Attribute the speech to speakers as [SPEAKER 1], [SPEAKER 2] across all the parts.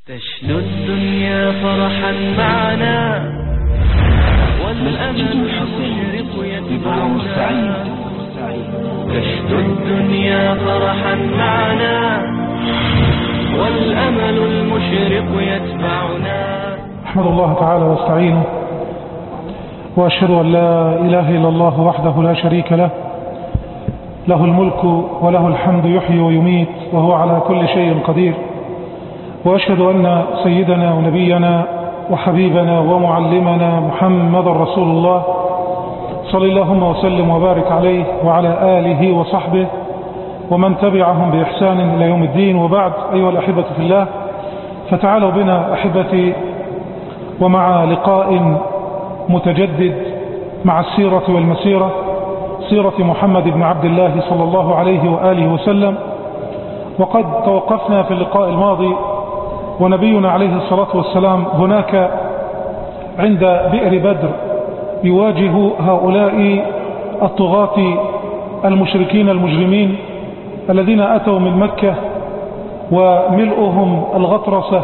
[SPEAKER 1] تشنو الدنيا فرحا معنا والأمل المشرق يتبعنا تشنو الدنيا فرحا معنا والأمل المشرق يتبعنا
[SPEAKER 2] أحمد الله تعالى واستعينه وأشهد أن لا إله إلا الله وحده لا شريك له له الملك وله الحمد يحيي ويميت وهو على كل شيء قدير وأشهد أن سيدنا ونبينا وحبيبنا ومعلمنا محمد رسول الله صلى اللهم وسلم وبارك عليه وعلى آله وصحبه ومن تبعهم بإحسان إلى يوم الدين وبعد أيها الأحبة في الله فتعالوا بنا أحبتي ومع لقاء متجدد مع السيرة والمسيرة سيرة محمد بن عبد الله صلى الله عليه وآله وسلم وقد توقفنا في اللقاء الماضي ونبينا عليه الصلاة والسلام هناك عند بئر بدر يواجه هؤلاء الطغاة المشركين المجرمين الذين أتوا من مكة وملؤهم الغطرسة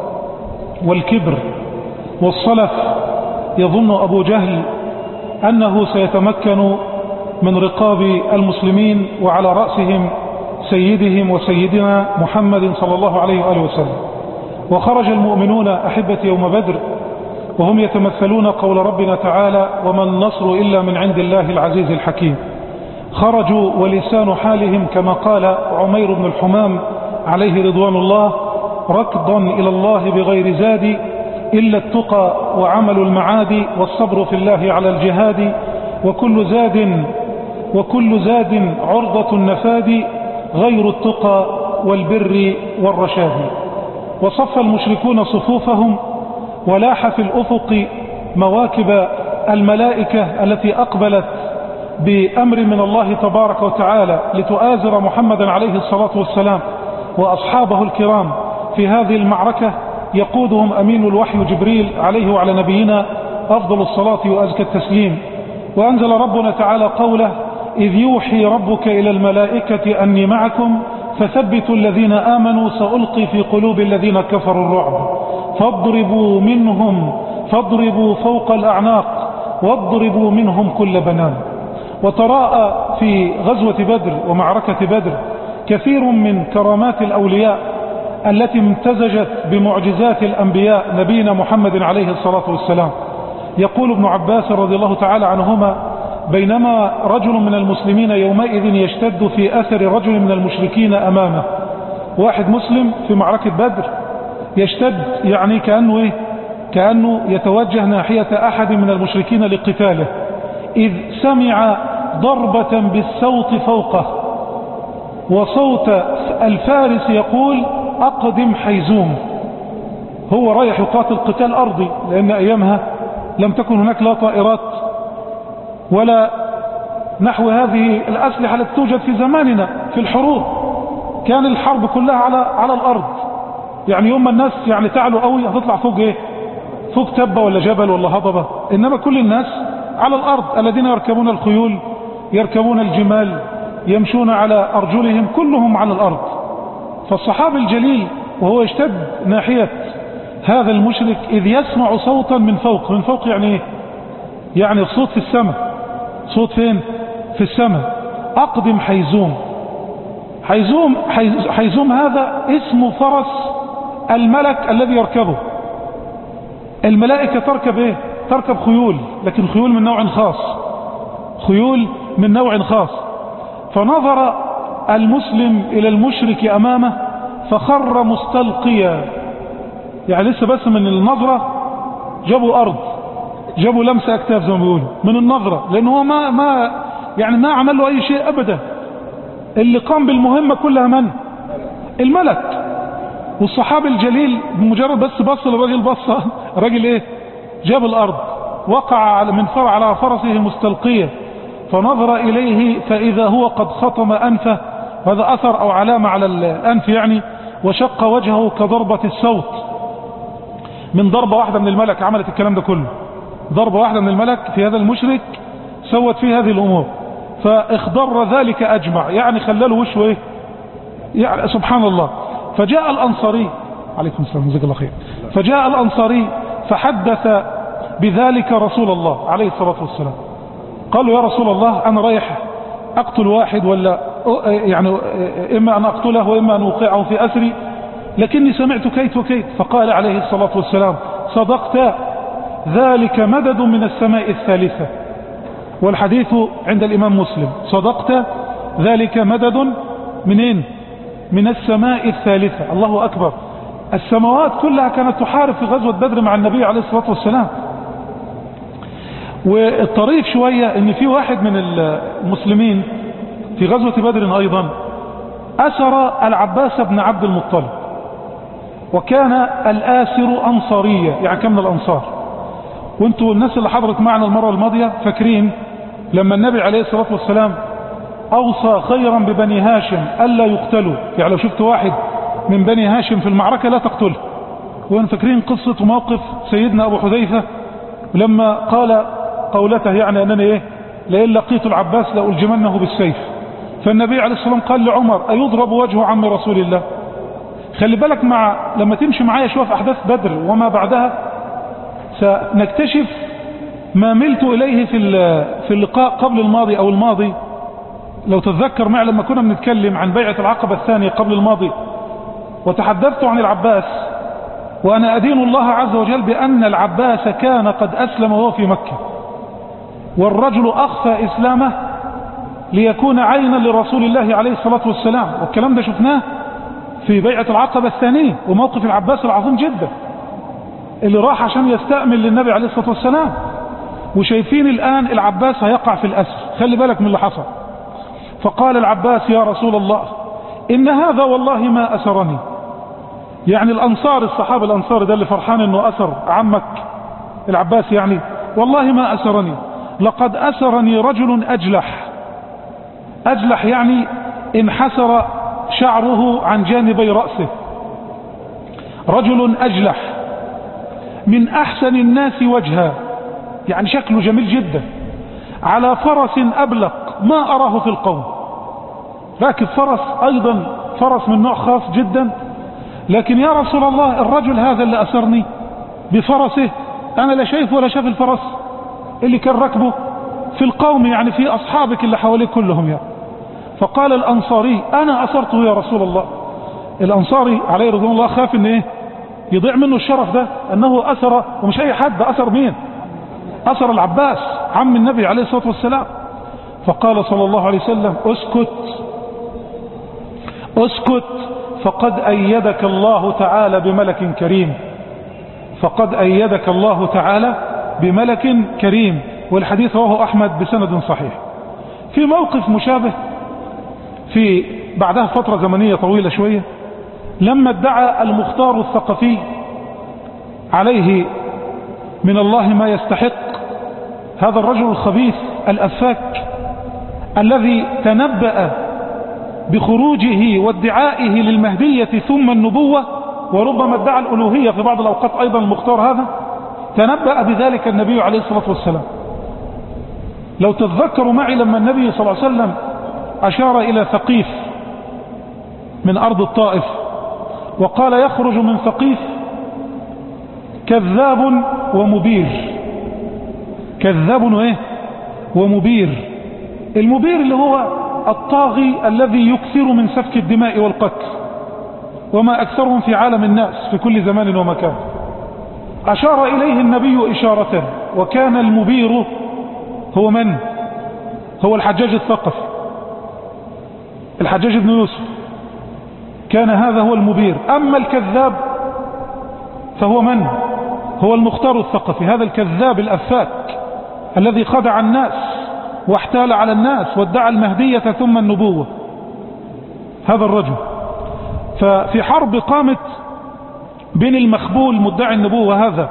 [SPEAKER 2] والكبر والصلف يظن أبو جهل أنه سيتمكن من رقاب المسلمين وعلى رأسهم سيدهم وسيدنا محمد صلى الله عليه وآله وسلم وخرج المؤمنون أحبة يوم بدر وهم يتمثلون قول ربنا تعالى وما النصر إلا من عند الله العزيز الحكيم خرجوا ولسان حالهم كما قال عمير بن الحمام عليه رضوان الله ركضا إلى الله بغير زاد إلا التقى وعمل المعاد والصبر في الله على الجهاد وكل زاد وكل زاد عرضة النفاد غير التقى والبر والرشاد وصف المشركون صفوفهم ولاح في الأفق مواكب الملائكة التي أقبلت بأمر من الله تبارك وتعالى لتؤازر محمدا عليه الصلاة والسلام وأصحابه الكرام في هذه المعركة يقودهم أمين الوحي جبريل عليه وعلى نبينا أفضل الصلاة وأزكى التسليم وأنزل ربنا تعالى قوله إذ يوحي ربك إلى الملائكة أني معكم فثبتوا الذين آمنوا سألقي في قلوب الذين كفروا الرعب فاضربوا منهم فاضربوا فوق الأعناق واضربوا منهم كل بنان وتراءى في غزوة بدر ومعركة بدر كثير من كرامات الأولياء التي امتزجت بمعجزات الأنبياء نبينا محمد عليه الصلاة والسلام يقول ابن عباس رضي الله تعالى عنهما بينما رجل من المسلمين يومئذ يشتد في أثر رجل من المشركين أمامه واحد مسلم في معركة بدر يشتد يعني كأنه إيه كأنه يتوجه ناحية أحد من المشركين لقتاله إذ سمع ضربة بالصوت فوقه وصوت الفارس يقول أقدم حيزوم هو رايح يقاتل قتال أرضي لأن أيامها لم تكن هناك لا طائرات ولا نحو هذه الأسلحة التي توجد في زماننا في الحروب كان الحرب كلها على على الأرض يعني يوم ما الناس يعني تعلوا قوي هتطلع فوق ايه فوق تبة ولا جبل ولا هضبة إنما كل الناس على الأرض الذين يركبون الخيول يركبون الجمال يمشون على أرجلهم كلهم على الأرض فالصحابي الجليل وهو يشتد ناحية هذا المشرك إذ يسمع صوتا من فوق من فوق يعني ايه يعني الصوت في السماء صوت فين في السماء أقدم حيزوم حيزوم حيزوم هذا اسم فرس الملك الذي يركبه الملائكة تركب ايه تركب خيول لكن خيول من نوع خاص خيول من نوع خاص فنظر المسلم الى المشرك امامه فخر مستلقيا يعني لسه بس من النظرة جابوا ارض جابوا لمسة اكتاف زي ما بيقولوا من النظرة لان هو ما, ما يعني ما عمل له اي شيء ابدا اللي قام بالمهمة كلها من الملك والصحابي الجليل بمجرد بس بص للراجل بصة راجل ايه جاب الارض وقع على من فرع على فرسه مستلقية فنظر اليه فاذا هو قد خطم انفه هذا اثر او علامة على الانف يعني وشق وجهه كضربة الصوت من ضربة واحدة من الملك عملت الكلام ده كله ضربة واحدة من الملك في هذا المشرك سوت فيه هذه الامور فاخضر ذلك اجمع يعني خلاله وشه ايه يعني سبحان الله فجاء الانصاري عليكم السلام جزاك الله خير فجاء الأنصاري فحدث بذلك رسول الله عليه الصلاة والسلام قال له يا رسول الله أنا رايح أقتل واحد ولا يعني إما أن أقتله وإما أن أوقعه في أسري لكني سمعت كيت وكيت فقال عليه الصلاة والسلام صدقت ذلك مدد من السماء الثالثة والحديث عند الإمام مسلم صدقت ذلك مدد منين من السماء الثالثة الله أكبر السماوات كلها كانت تحارب في غزوة بدر مع النبي عليه الصلاة والسلام والطريف شوية ان في واحد من المسلمين في غزوة بدر ايضا اسر العباس بن عبد المطلب وكان الاسر انصارية يعني كان من الانصار وانتوا الناس اللي حضرت معنا المرة الماضية فاكرين لما النبي عليه الصلاة والسلام اوصى خيرا ببني هاشم الا يقتلوا يعني لو شفت واحد من بني هاشم في المعركة لا تقتله وان فاكرين قصة وموقف سيدنا ابو حذيفة لما قال قولته يعني أنني إيه لئن لقيت العباس لألجمنه بالسيف فالنبي عليه الصلاة والسلام قال لعمر أيضرب وجه عم رسول الله خلي بالك مع لما تمشي معايا شوف أحداث بدر وما بعدها سنكتشف ما ملت إليه في في اللقاء قبل الماضي أو الماضي لو تتذكر معي لما كنا بنتكلم عن بيعة العقبة الثانية قبل الماضي وتحدثت عن العباس وأنا أدين الله عز وجل بأن العباس كان قد أسلم وهو في مكة والرجل أخفى إسلامه ليكون عينا لرسول الله عليه الصلاة والسلام والكلام ده شفناه في بيعة العقبة الثانية وموقف العباس العظيم جدا اللي راح عشان يستأمن للنبي عليه الصلاة والسلام وشايفين الآن العباس هيقع في الأسر خلي بالك من اللي حصل فقال العباس يا رسول الله إن هذا والله ما أسرني يعني الأنصار الصحابة الأنصار ده اللي فرحان أنه أسر عمك العباس يعني والله ما أسرني لقد أسرني رجل أجلح أجلح يعني انحسر شعره عن جانبي رأسه رجل أجلح من أحسن الناس وجها يعني شكله جميل جدا على فرس أبلق ما أراه في القوم راكب فرس أيضا فرس من نوع خاص جدا لكن يا رسول الله الرجل هذا اللي أسرني بفرسه أنا لا شايف ولا شاف الفرس اللي كان ركبه في القوم يعني في أصحابك اللي حواليك كلهم يعني فقال الأنصاري أنا أسرته يا رسول الله الأنصاري عليه رضوان الله خاف ان ايه يضيع منه الشرف ده أنه أسر ومش أي حد أسر مين أسر العباس عم النبي عليه الصلاة والسلام فقال صلى الله عليه وسلم اسكت اسكت فقد أيدك الله تعالى بملك كريم فقد أيدك الله تعالى بملك كريم والحديث رواه أحمد بسند صحيح في موقف مشابه في بعدها فترة زمنية طويلة شوية لما ادعى المختار الثقفي عليه من الله ما يستحق هذا الرجل الخبيث الأفاك الذي تنبأ بخروجه وادعائه للمهدية ثم النبوة وربما ادعى الألوهية في بعض الأوقات أيضا المختار هذا تنبأ بذلك النبي عليه الصلاة والسلام لو تتذكروا معي لما النبي صلى الله عليه وسلم أشار إلى ثقيف من أرض الطائف وقال يخرج من ثقيف كذاب ومبير كذاب وإيه ومبير المبير اللي هو الطاغي الذي يكثر من سفك الدماء والقتل وما أكثرهم في عالم الناس في كل زمان ومكان أشار إليه النبي إشارة وكان المبير هو من هو الحجاج الثقفي الحجاج بن يوسف كان هذا هو المبير أما الكذاب فهو من هو المختار الثقفي هذا الكذاب الأفاك الذي خدع الناس واحتال على الناس وادعى المهدية ثم النبوة هذا الرجل ففي حرب قامت بين المخبول مدعي النبوة هذا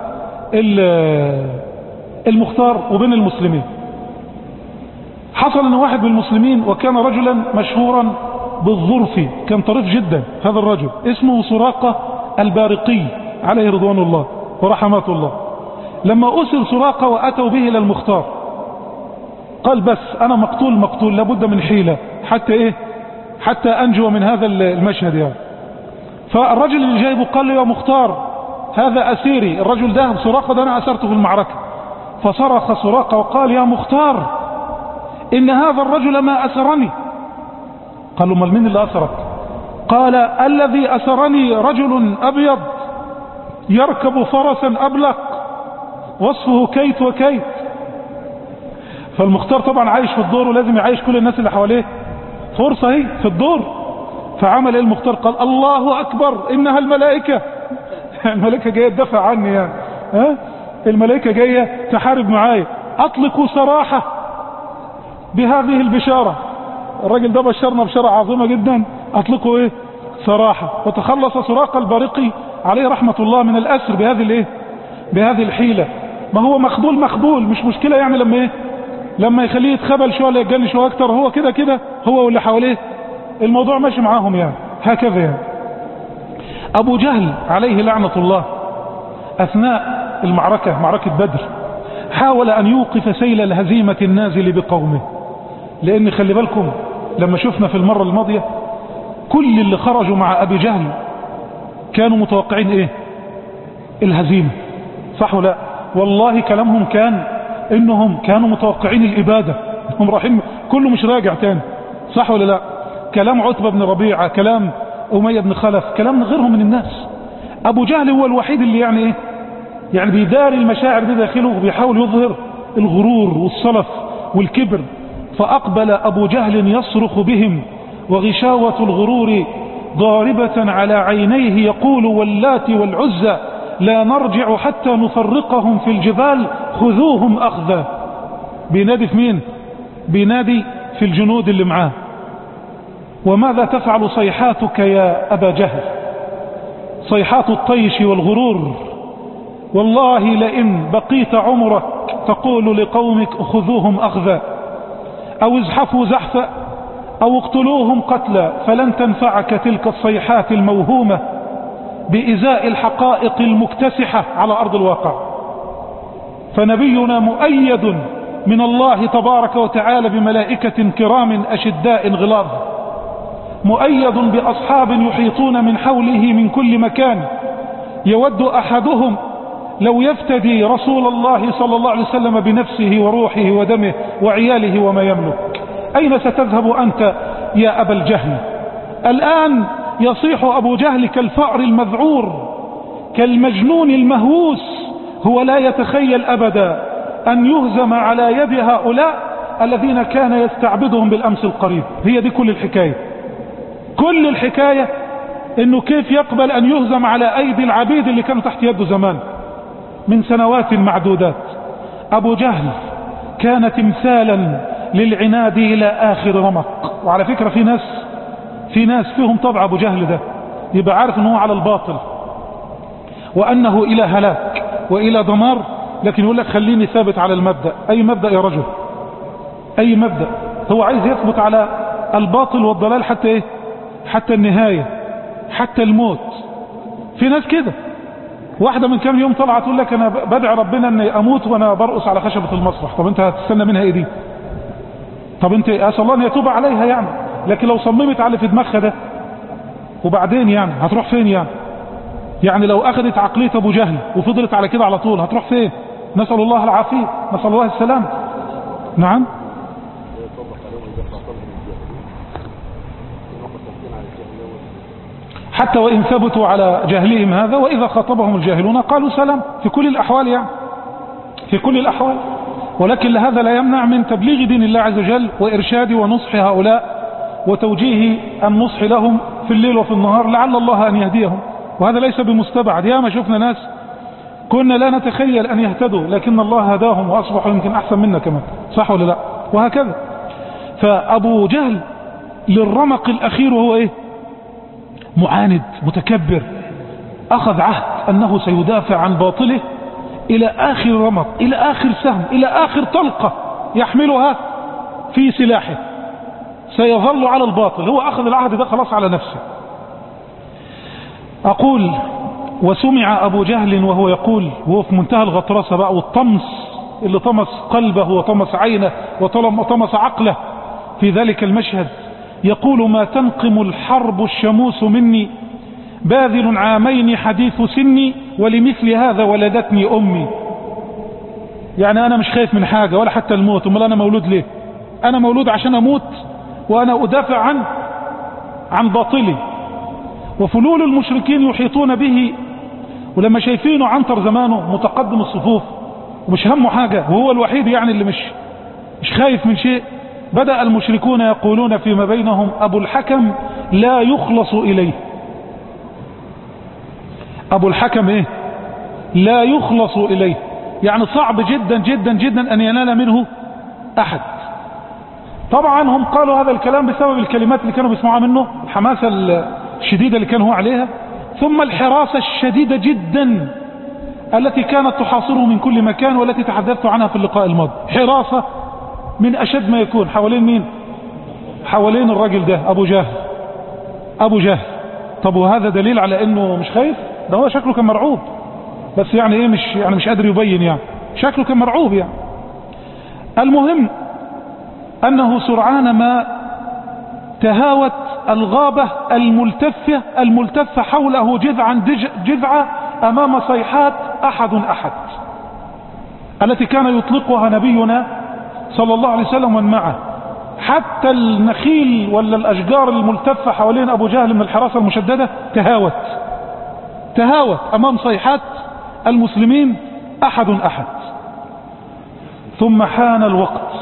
[SPEAKER 2] المختار وبين المسلمين حصل ان واحد من المسلمين وكان رجلا مشهورا بالظرف كان طريف جدا هذا الرجل اسمه سراقة البارقي عليه رضوان الله ورحمات الله لما أسر سراقة وأتوا به إلى المختار قال بس أنا مقتول مقتول لابد من حيلة حتى إيه حتى أنجو من هذا المشهد يعني فالرجل اللي جايبه قال له يا مختار هذا أسيري الرجل ده سراقة ده أنا أسرته في المعركة فصرخ سراقة وقال يا مختار إن هذا الرجل ما أسرني قال له مال مين اللي أسرك قال الذي أسرني رجل أبيض يركب فرسا أبلق وصفه كيت وكيت فالمختار طبعا عايش في الدور ولازم يعيش كل الناس اللي حواليه فرصة هي في الدور فعمل ايه المختار قال الله أكبر إنها الملائكة الملائكة جاية تدافع عني يعني ها الملائكة جاية تحارب معايا أطلقوا سراحة بهذه البشارة الراجل ده بشرنا بشارة عظيمة جدا أطلقوا ايه سراحة وتخلص سراق البارقي عليه رحمة الله من الأسر بهذه الايه بهذه الحيلة ما هو مخبول مخبول مش مشكلة يعني لما ايه لما يخليه يتخبل شوية ولا يتجني شوية اكتر هو كده كده هو واللي حواليه الموضوع ماشي معاهم يعني هكذا يعني ابو جهل عليه لعنة الله اثناء المعركة معركة بدر حاول ان يوقف سيل الهزيمة النازل بقومه لان خلي بالكم لما شفنا في المرة الماضية كل اللي خرجوا مع ابي جهل كانوا متوقعين ايه الهزيمة صح ولا والله كلامهم كان انهم كانوا متوقعين الابادة هم رايحين كله مش راجع تاني صح ولا لا كلام عتبة بن ربيعة كلام أمية بن خلف كلام غيرهم من الناس أبو جهل هو الوحيد اللي يعني إيه يعني بيداري المشاعر دي داخله وبيحاول يظهر الغرور والصلف والكبر فأقبل أبو جهل يصرخ بهم وغشاوة الغرور ضاربة على عينيه يقول واللات والعزى لا نرجع حتى نفرقهم في الجبال خذوهم أخذا بينادي في مين بينادي في الجنود اللي معاه وماذا تفعل صيحاتك يا أبا جهل صيحات الطيش والغرور والله لئن بقيت عمرك تقول لقومك خذوهم أخذا أو ازحفوا زحفا أو اقتلوهم قتلا فلن تنفعك تلك الصيحات الموهومة بإزاء الحقائق المكتسحة على أرض الواقع فنبينا مؤيد من الله تبارك وتعالى بملائكة كرام أشداء غلاظ مؤيد بأصحاب يحيطون من حوله من كل مكان يود أحدهم لو يفتدي رسول الله صلى الله عليه وسلم بنفسه وروحه ودمه وعياله وما يملك أين ستذهب أنت يا أبا الجهل الآن يصيح أبو جهل كالفأر المذعور كالمجنون المهووس هو لا يتخيل أبدا أن يهزم على يد هؤلاء الذين كان يستعبدهم بالأمس القريب هي دي كل الحكاية كل الحكاية انه كيف يقبل ان يهزم على ايدي العبيد اللي كانوا تحت يده زمان من سنوات معدودات ابو جهل كان تمثالا للعناد الى اخر رمق وعلى فكرة في ناس في ناس فيهم طبع ابو جهل ده يبقى عارف انه على الباطل وانه الى هلاك والى دمار لكن يقول لك خليني ثابت على المبدأ اي مبدأ يا رجل اي مبدأ هو عايز يثبت على الباطل والضلال حتى ايه حتى النهاية حتى الموت في ناس كده واحدة من كام يوم طلعت تقول لك انا بدعي ربنا اني اموت وانا برقص على خشبة المسرح طب انت هتستنى منها ايه دي طب انت اسال الله ان يتوب عليها يعني لكن لو صممت على اللي في دماغها ده وبعدين يعني هتروح فين يعني يعني لو اخذت عقلية ابو جهل وفضلت على كده على طول هتروح فين نسأل الله العافية نسأل الله السلام نعم حتى وإن ثبتوا على جهلهم هذا وإذا خاطبهم الجاهلون قالوا سلام في كل الأحوال يعني في كل الأحوال ولكن هذا لا يمنع من تبليغ دين الله عز وجل وإرشاد ونصح هؤلاء وتوجيه النصح لهم في الليل وفي النهار لعل الله أن يهديهم وهذا ليس بمستبعد ياما شفنا ناس كنا لا نتخيل أن يهتدوا لكن الله هداهم وأصبحوا يمكن أحسن منا كمان صح ولا لا وهكذا فأبو جهل للرمق الأخير هو إيه معاند متكبر أخذ عهد أنه سيدافع عن باطله إلى آخر رمق إلى آخر سهم إلى آخر طلقة يحملها في سلاحه سيظل على الباطل هو أخذ العهد ده خلاص على نفسه أقول وسمع أبو جهل وهو يقول وهو في منتهى الغطرسة بقى والطمس اللي طمس قلبه وطمس عينه وطمس عقله في ذلك المشهد يقول ما تنقم الحرب الشموس مني باذل عامين حديث سني ولمثل هذا ولدتني أمي يعني أنا مش خايف من حاجة ولا حتى الموت امال أنا مولود ليه أنا مولود عشان أموت وأنا أدافع عن عن باطلي وفلول المشركين يحيطون به ولما شايفينه عنتر زمانه متقدم الصفوف ومش همه حاجة وهو الوحيد يعني اللي مش مش خايف من شيء بدأ المشركون يقولون فيما بينهم أبو الحكم لا يخلص إليه أبو الحكم إيه لا يخلص إليه يعني صعب جدا جدا جدا أن ينال منه أحد طبعا هم قالوا هذا الكلام بسبب الكلمات اللي كانوا بيسمعوها منه الحماسة الشديدة اللي كان هو عليها ثم الحراسة الشديدة جدا التي كانت تحاصره من كل مكان والتي تحدثت عنها في اللقاء الماضي حراسة من أشد ما يكون حوالين مين حوالين الراجل ده أبو جهل أبو جهل طب وهذا دليل على أنه مش خايف ده هو شكله كان مرعوب بس يعني ايه مش يعني مش قادر يبين يعني شكله كان مرعوب يعني المهم أنه سرعان ما تهاوت الغابة الملتفة الملتفة حوله جذعا جذعة أمام صيحات أحد أحد التي كان يطلقها نبينا صلى الله عليه وسلم ومن معه حتى النخيل ولا الأشجار الملتفة حوالين أبو جهل من الحراسة المشددة تهاوت تهاوت أمام صيحات المسلمين أحد أحد ثم حان الوقت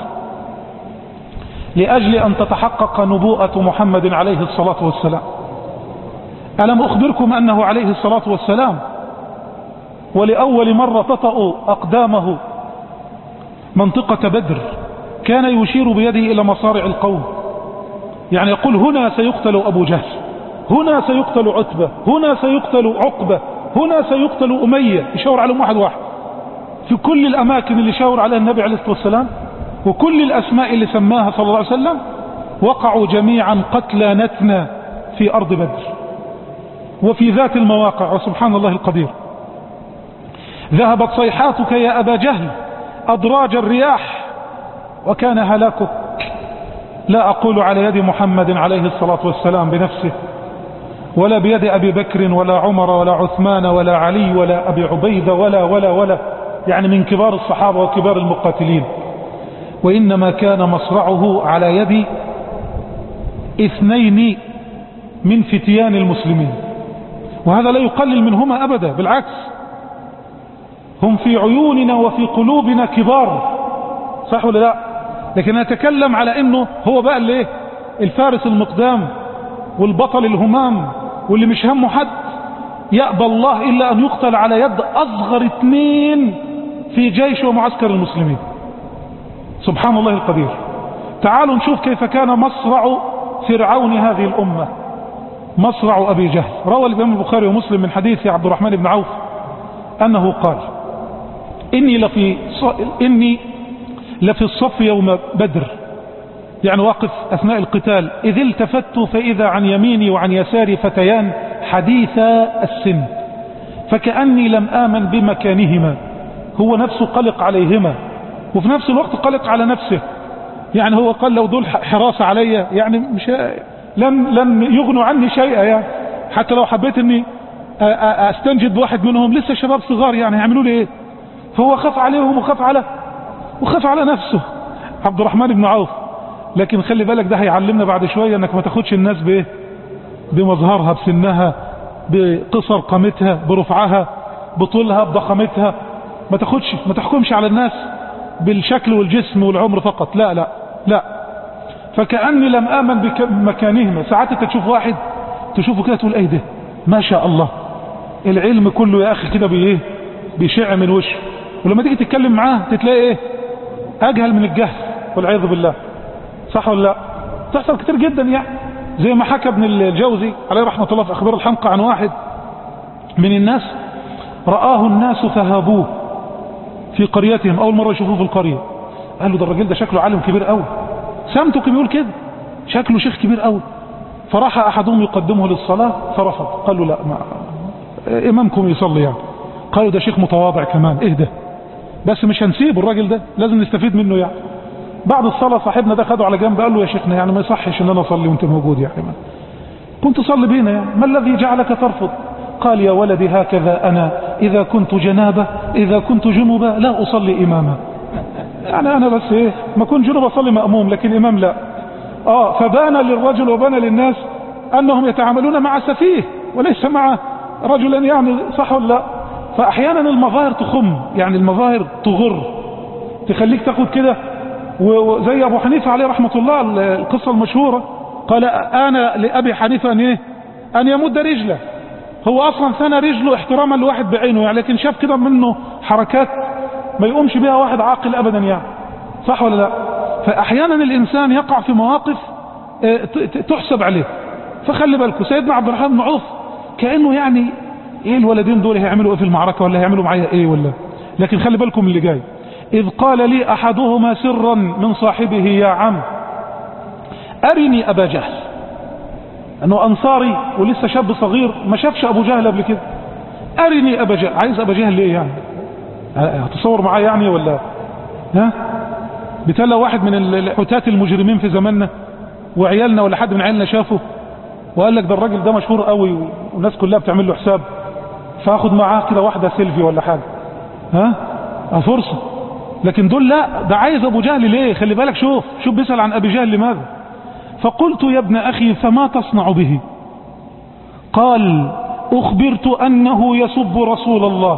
[SPEAKER 2] لأجل أن تتحقق نبوءة محمد عليه الصلاة والسلام ألم أخبركم أنه عليه الصلاة والسلام ولأول مرة تطأ أقدامه منطقة بدر كان يشير بيده إلى مصارع القوم يعني يقول هنا سيقتل أبو جهل هنا سيقتل عتبة هنا سيقتل عقبة هنا سيقتل أمية يشاور عليهم واحد واحد في كل الأماكن اللي شاور عليها النبي عليه الصلاة والسلام وكل الأسماء اللي سماها صلى الله عليه وسلم وقعوا جميعا قتلى نتنا في أرض بدر وفي ذات المواقع وسبحان الله القدير ذهبت صيحاتك يا أبا جهل أدراج الرياح وكان هلاكك لا أقول على يد محمد عليه الصلاة والسلام بنفسه ولا بيد أبي بكر ولا عمر ولا عثمان ولا علي ولا أبي عبيدة ولا ولا ولا يعني من كبار الصحابة وكبار المقاتلين وإنما كان مصرعه على يد اثنين من فتيان المسلمين وهذا لا يقلل منهما أبدا بالعكس هم في عيوننا وفي قلوبنا كبار صح ولا لا لكن نتكلم على انه هو بقى اللي ايه الفارس المقدام والبطل الهمام واللي مش همه حد يأبى الله إلا أن يقتل على يد أصغر اثنين في جيش ومعسكر المسلمين سبحان الله القدير تعالوا نشوف كيف كان مصرع فرعون هذه الأمة مصرع أبي جهل روى الإمام البخاري ومسلم من حديث عبد الرحمن بن عوف أنه قال إني لفي, إني لفي الصف يوم بدر يعني واقف أثناء القتال إذ التفت فإذا عن يميني وعن يساري فتيان حديثا السن فكأني لم آمن بمكانهما هو نفسه قلق عليهما وفي نفس الوقت قلق على نفسه يعني هو قال لو دول حراسة عليا يعني مش لن, لن يغنوا عني شيئا يعني حتى لو حبيت اني استنجد بواحد منهم لسه شباب صغار يعني هيعملوا لي ايه فهو خاف عليهم وخاف على وخاف على نفسه عبد الرحمن بن عوف لكن خلي بالك ده هيعلمنا بعد شوية انك ما تاخدش الناس بايه بمظهرها بسنها بقصر قامتها برفعها بطولها بضخامتها ما تاخدش ما تحكمش على الناس بالشكل والجسم والعمر فقط لا لا لا فكأني لم آمن بمكانهما ساعات انت تشوف واحد تشوفه كده تقول ايه ده ما شاء الله العلم كله يا اخي كده بايه بيشع من وشه ولما تيجي تتكلم معاه تتلاقي ايه اجهل من الجهل والعياذ بالله صح ولا لا تحصل كتير جدا يعني زي ما حكى ابن الجوزي عليه رحمة الله في اخبار الحمقى عن واحد من الناس رآه الناس فهابوه في قريتهم اول مرة يشوفوه في القرية قالوا ده الراجل ده شكله عالم كبير قوي سمته كان بيقول كده شكله شيخ كبير قوي فراح احدهم يقدمه للصلاة فرفض قالوا لا ما امامكم يصلي يعني قالوا ده شيخ متواضع كمان ايه ده بس مش هنسيبه الراجل ده لازم نستفيد منه يعني بعد الصلاة صاحبنا ده خده على جنب قال له يا شيخنا يعني ما يصحش ان انا اصلي وانت موجود يعني كنت تصلي بينا يعني ما الذي جعلك ترفض قال يا ولدي هكذا أنا إذا كنت جنابة إذا كنت جنوبة لا أصلي إماما يعني أنا بس إيه ما كنت جنوب أصلي مأموم لكن إمام لا آه فبان للرجل وبان للناس أنهم يتعاملون مع سفيه وليس مع رجلا يعني صح ولا لا فأحيانا المظاهر تخم يعني المظاهر تغر تخليك تاخد كده وزي أبو حنيفة عليه رحمة الله القصة المشهورة قال أنا لأبي حنيفة أن, إيه؟ أن يمد رجله هو أصلا ثنى رجله احتراما لواحد بعينه يعني لكن شاف كده منه حركات ما يقومش بها واحد عاقل أبدا يعني صح ولا لا فأحيانا الإنسان يقع في مواقف تحسب عليه فخلي بالكم سيدنا عبد الرحمن بن عوف كأنه يعني ايه الولدين دول هيعملوا ايه في المعركة ولا هيعملوا معايا ايه ولا لكن خلي بالكم اللي جاي اذ قال لي احدهما سرا من صاحبه يا عم ارني ابا جهل انه انصاري ولسه شاب صغير ما شافش ابو جهل قبل كده ارني ابا جهل عايز ابا جهل ليه يعني هتصور معاه يعني ولا ها بتلا واحد من الحتات المجرمين في زماننا وعيالنا ولا حد من عيالنا شافه وقال لك ده الراجل ده مشهور قوي والناس كلها بتعمل له حساب فاخد معاه كده واحده سيلفي ولا حاجه ها فرصه لكن دول لا ده عايز ابو جهل ليه خلي بالك شوف شوف بيسال عن ابي جهل لماذا فقلت يا ابن اخي فما تصنع به قال اخبرت انه يسب رسول الله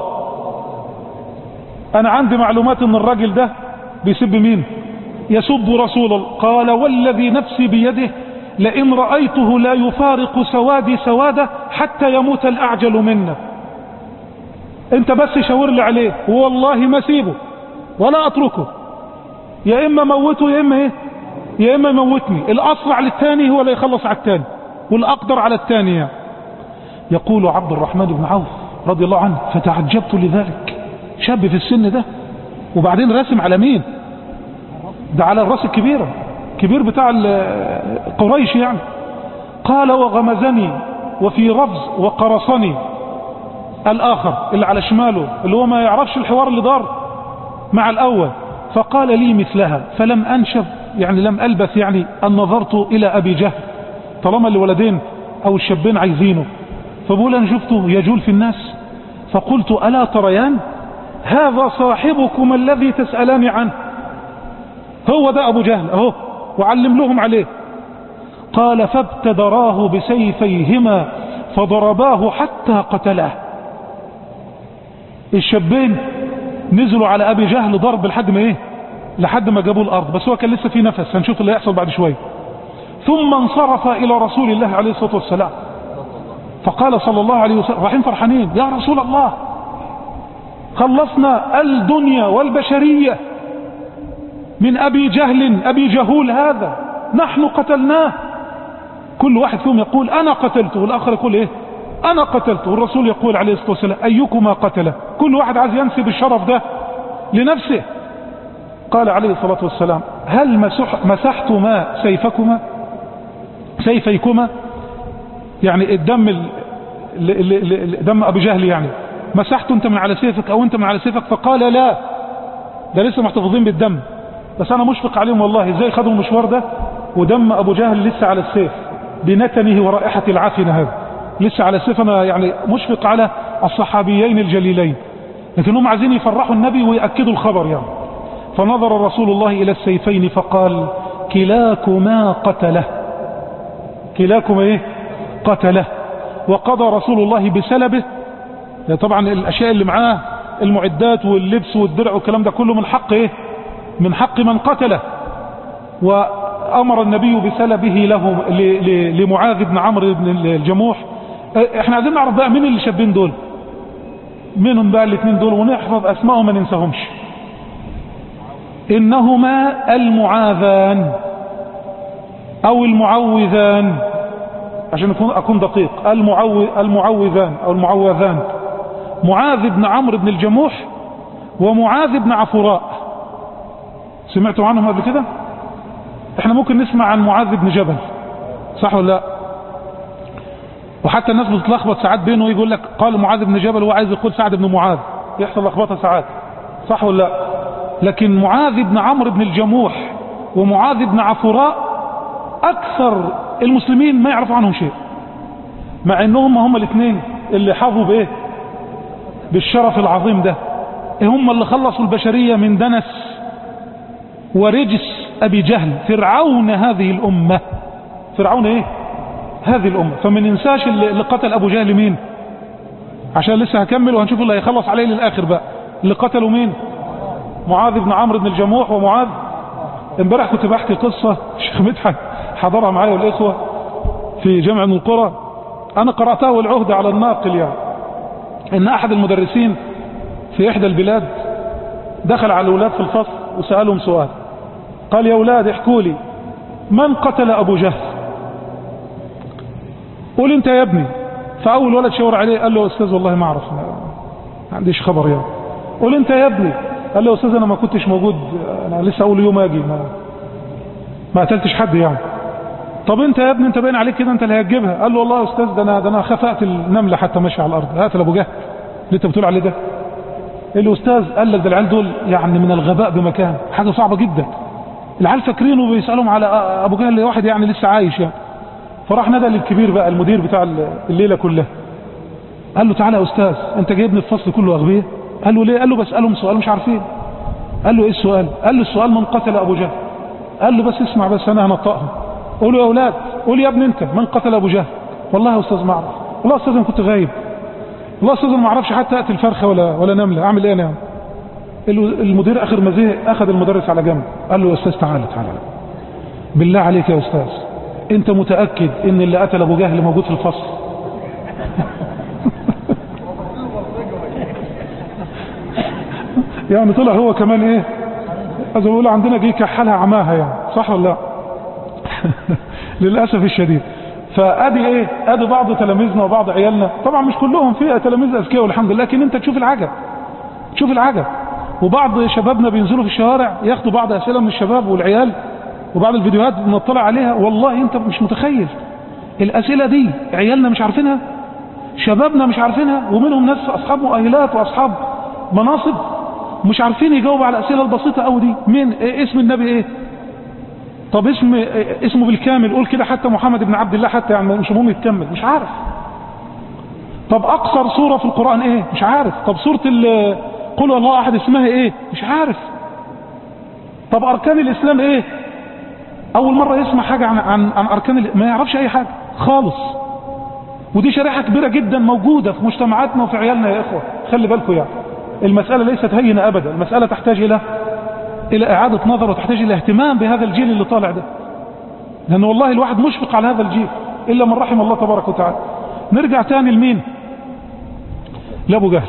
[SPEAKER 2] انا عندي معلومات ان الراجل ده بيسب مين يسب رسول الله قال والذي نفسي بيده لئن رأيته لا يفارق سوادي سواده حتى يموت الأعجل منا انت بس شاور لي عليه والله ما سيبه ولا اتركه يا اما موته يا اما ايه يا اما يموتني الاسرع للثاني هو اللي يخلص على الثاني والاقدر على الثاني يعني. يقول عبد الرحمن بن عوف رضي الله عنه فتعجبت لذلك شاب في السن ده وبعدين راسم على مين ده على الراس الكبيره كبير بتاع قريش يعني قال وغمزني وفي رفز وقرصني الآخر اللي على شماله اللي هو ما يعرفش الحوار اللي دار مع الأول فقال لي مثلها فلم أنشف يعني لم ألبث يعني أن نظرت إلى أبي جهل طالما الولدين أو الشابين عايزينه فبقول أنا شفته يجول في الناس فقلت ألا تريان هذا صاحبكم الذي تسألان عنه هو ده أبو جهل أهو وعلم لهم عليه قال فابتدراه بسيفيهما فضرباه حتى قتلاه الشابين نزلوا على ابي جهل ضرب لحد ما ايه لحد ما جابوا الارض بس هو كان لسه في نفس هنشوف اللي هيحصل بعد شويه ثم انصرف الى رسول الله عليه الصلاه والسلام فقال صلى الله عليه وسلم رايحين فرحانين يا رسول الله خلصنا الدنيا والبشريه من ابي جهل ابي جهول هذا نحن قتلناه كل واحد فيهم يقول انا قتلته والاخر يقول ايه انا قتلته والرسول يقول عليه الصلاة والسلام ايكما قتله كل واحد عايز ينسب الشرف ده لنفسه قال عليه الصلاة والسلام هل مسح مسحتما سيفكما سيفيكما يعني الدم ال... ال... ال... دم ابو جهل يعني مسحت انت من على سيفك او انت من على سيفك فقال لا ده لسه محتفظين بالدم بس انا مشفق عليهم والله ازاي خدوا المشوار ده ودم ابو جهل لسه على السيف بنتنه ورائحة العافنة هذا لسه على السيف انا يعني مشفق على الصحابيين الجليلين لكن هم عايزين يفرحوا النبي ويأكدوا الخبر يعني فنظر رسول الله الى السيفين فقال كلاكما قتله كلاكما ايه قتله وقضى رسول الله بسلبه طبعا الاشياء اللي معاه المعدات واللبس والدرع والكلام ده كله من حق ايه من حق من قتله وامر النبي بسلبه له لمعاذ بن عمرو بن الجموح احنا عايزين نعرف بقى مين اللي شابين دول منهم بقى الاثنين دول ونحفظ اسمائهم ما ننساهمش انهما المعاذان او المعوذان عشان اكون اكون دقيق المعوذ المعوذان او المعوذان معاذ بن عمرو بن الجموح ومعاذ بن عفراء سمعتوا عنهم قبل كده احنا ممكن نسمع عن معاذ بن جبل صح ولا لا وحتى الناس بتتلخبط ساعات بينه يقول لك قال معاذ بن جبل وهو عايز يقول سعد بن معاذ يحصل لخبطه ساعات صح ولا لا لكن معاذ بن عمرو بن الجموح ومعاذ بن عفراء اكثر المسلمين ما يعرفوا عنهم شيء مع انهم هم الاثنين اللي حظوا بايه بالشرف العظيم ده هم اللي خلصوا البشرية من دنس ورجس ابي جهل فرعون هذه الامة فرعون ايه هذه الامة فما ننساش اللي اللي قتل ابو جهل مين عشان لسه هكمل وهنشوف اللي هيخلص عليه للاخر بقى اللي قتلوا مين معاذ بن عمرو بن الجموح ومعاذ امبارح كنت بحكي قصة الشيخ مدحت حضرها معايا والاخوة في جامع من القرى انا قرأتها والعهد على الناقل يعني ان احد المدرسين في احدى البلاد دخل على الاولاد في الفصل وسألهم سؤال قال يا اولاد احكوا لي من قتل ابو جهل قول انت يا ابني فاول ولد شاور عليه قال له يا استاذ والله ما اعرف ما عنديش خبر يعني قول انت يا ابني قال له يا استاذ انا ما كنتش موجود انا لسه اول يوم اجي ما ما قتلتش حد يعني طب انت يا ابني انت باين عليك كده انت اللي هتجيبها قال له والله يا استاذ ده انا ده انا خفقت النمله حتى ماشيه على الارض هقتل ابو جهل اللي انت بتقول عليه ده الاستاذ قال لك ده العيال دول يعني من الغباء بمكان حاجه صعبه جدا العيال فاكرينه بيسالهم على ابو جهل واحد يعني لسه عايش يعني فراح نادى للكبير بقى المدير بتاع الليله كلها قال له تعالى يا استاذ انت جايبني الفصل كله اغبياء قال له ليه قال له بسالهم سؤال مش عارفين قال له ايه السؤال قال له السؤال من قتل ابو جهل قال له بس اسمع بس انا هنطقهم قولوا يا اولاد قول يا ابني انت من قتل ابو جهل والله يا استاذ ما اعرف والله يا استاذ انا كنت غايب والله يا استاذ انا ما اعرفش حتى اقتل فرخه ولا ولا نمله اعمل ايه انا يعني المدير اخر ما زهق اخذ المدرس على جنب قال له يا استاذ تعالى تعالى بالله عليك يا استاذ انت متاكد ان اللي قتل ابو جهل موجود في الفصل يعني طلع هو كمان ايه زي ما بيقولوا عندنا جه كحلها عماها يعني صح ولا لا للاسف الشديد فادي ايه ادي بعض تلاميذنا وبعض عيالنا طبعا مش كلهم في تلاميذ اذكياء والحمد لله لكن انت تشوف العجب تشوف العجب وبعض شبابنا بينزلوا في الشوارع ياخدوا بعض اسئله من الشباب والعيال وبعض الفيديوهات بنطلع عليها والله انت مش متخيل الاسئله دي عيالنا مش عارفينها شبابنا مش عارفينها ومنهم ناس اصحاب مؤهلات واصحاب مناصب مش عارفين يجاوبوا على الاسئله البسيطه قوي دي مين إيه اسم النبي ايه طب اسم إيه اسمه بالكامل قول كده حتى محمد بن عبد الله حتى يعني مش مهم يتكمل مش عارف طب اقصر سوره في القران ايه مش عارف طب سوره قل الله احد اسمها ايه مش عارف طب اركان الاسلام ايه اول مره يسمع حاجه عن عن, عن اركان ال... ما يعرفش اي حاجه خالص ودي شريحه كبيره جدا موجوده في مجتمعاتنا وفي عيالنا يا اخوه خلي بالكم يعني المساله ليست هينه ابدا المساله تحتاج الى الى اعاده نظر وتحتاج الى اهتمام بهذا الجيل اللي طالع ده لان والله الواحد مشفق على هذا الجيل الا من رحم الله تبارك وتعالى نرجع تاني لمين لابو جهل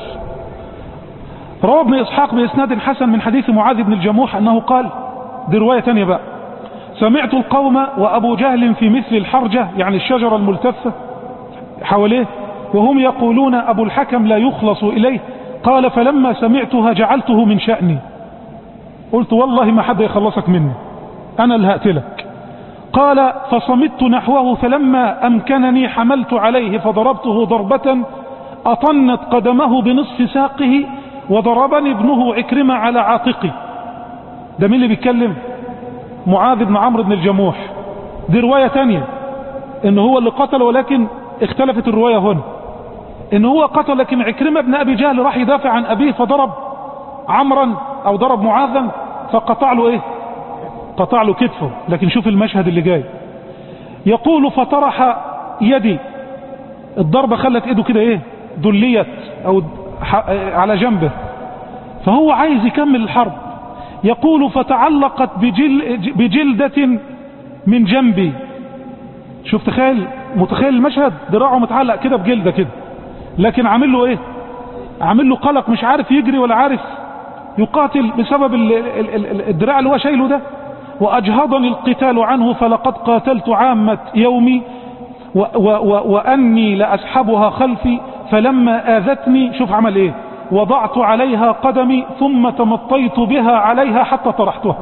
[SPEAKER 2] روى ابن اسحاق باسناد حسن من حديث معاذ بن الجموح انه قال دي روايه ثانيه بقى سمعت القوم وابو جهل في مثل الحرجه يعني الشجره الملتفه حواليه وهم يقولون ابو الحكم لا يخلص اليه قال فلما سمعتها جعلته من شأني قلت والله ما حد يخلصك مني انا اللي هقتلك قال فصمت نحوه فلما امكنني حملت عليه فضربته ضربة اطنت قدمه بنصف ساقه وضربني ابنه عكرمة على عاتقي ده مين اللي بيتكلم معاذ بن عمرو بن الجموح دي رواية تانية ان هو اللي قتل ولكن اختلفت الرواية هنا ان هو قتل لكن عكرمة بن ابي جهل راح يدافع عن ابيه فضرب عمرا او ضرب معاذا فقطع له ايه قطع له كتفه لكن شوف المشهد اللي جاي يقول فطرح يدي الضربة خلت ايده كده ايه دليت او على جنبه فهو عايز يكمل الحرب يقول فتعلقت بجل بجلدة من جنبي شوف تخيل متخيل المشهد دراعه متعلق كده بجلدة كده لكن عامل له ايه عامل له قلق مش عارف يجري ولا عارف يقاتل بسبب ال ال ال الدراع اللي هو شايله ده واجهضني القتال عنه فلقد قاتلت عامة يومي و و و واني لاسحبها خلفي فلما اذتني شوف عمل ايه وضعت عليها قدمي ثم تمطيت بها عليها حتى طرحتها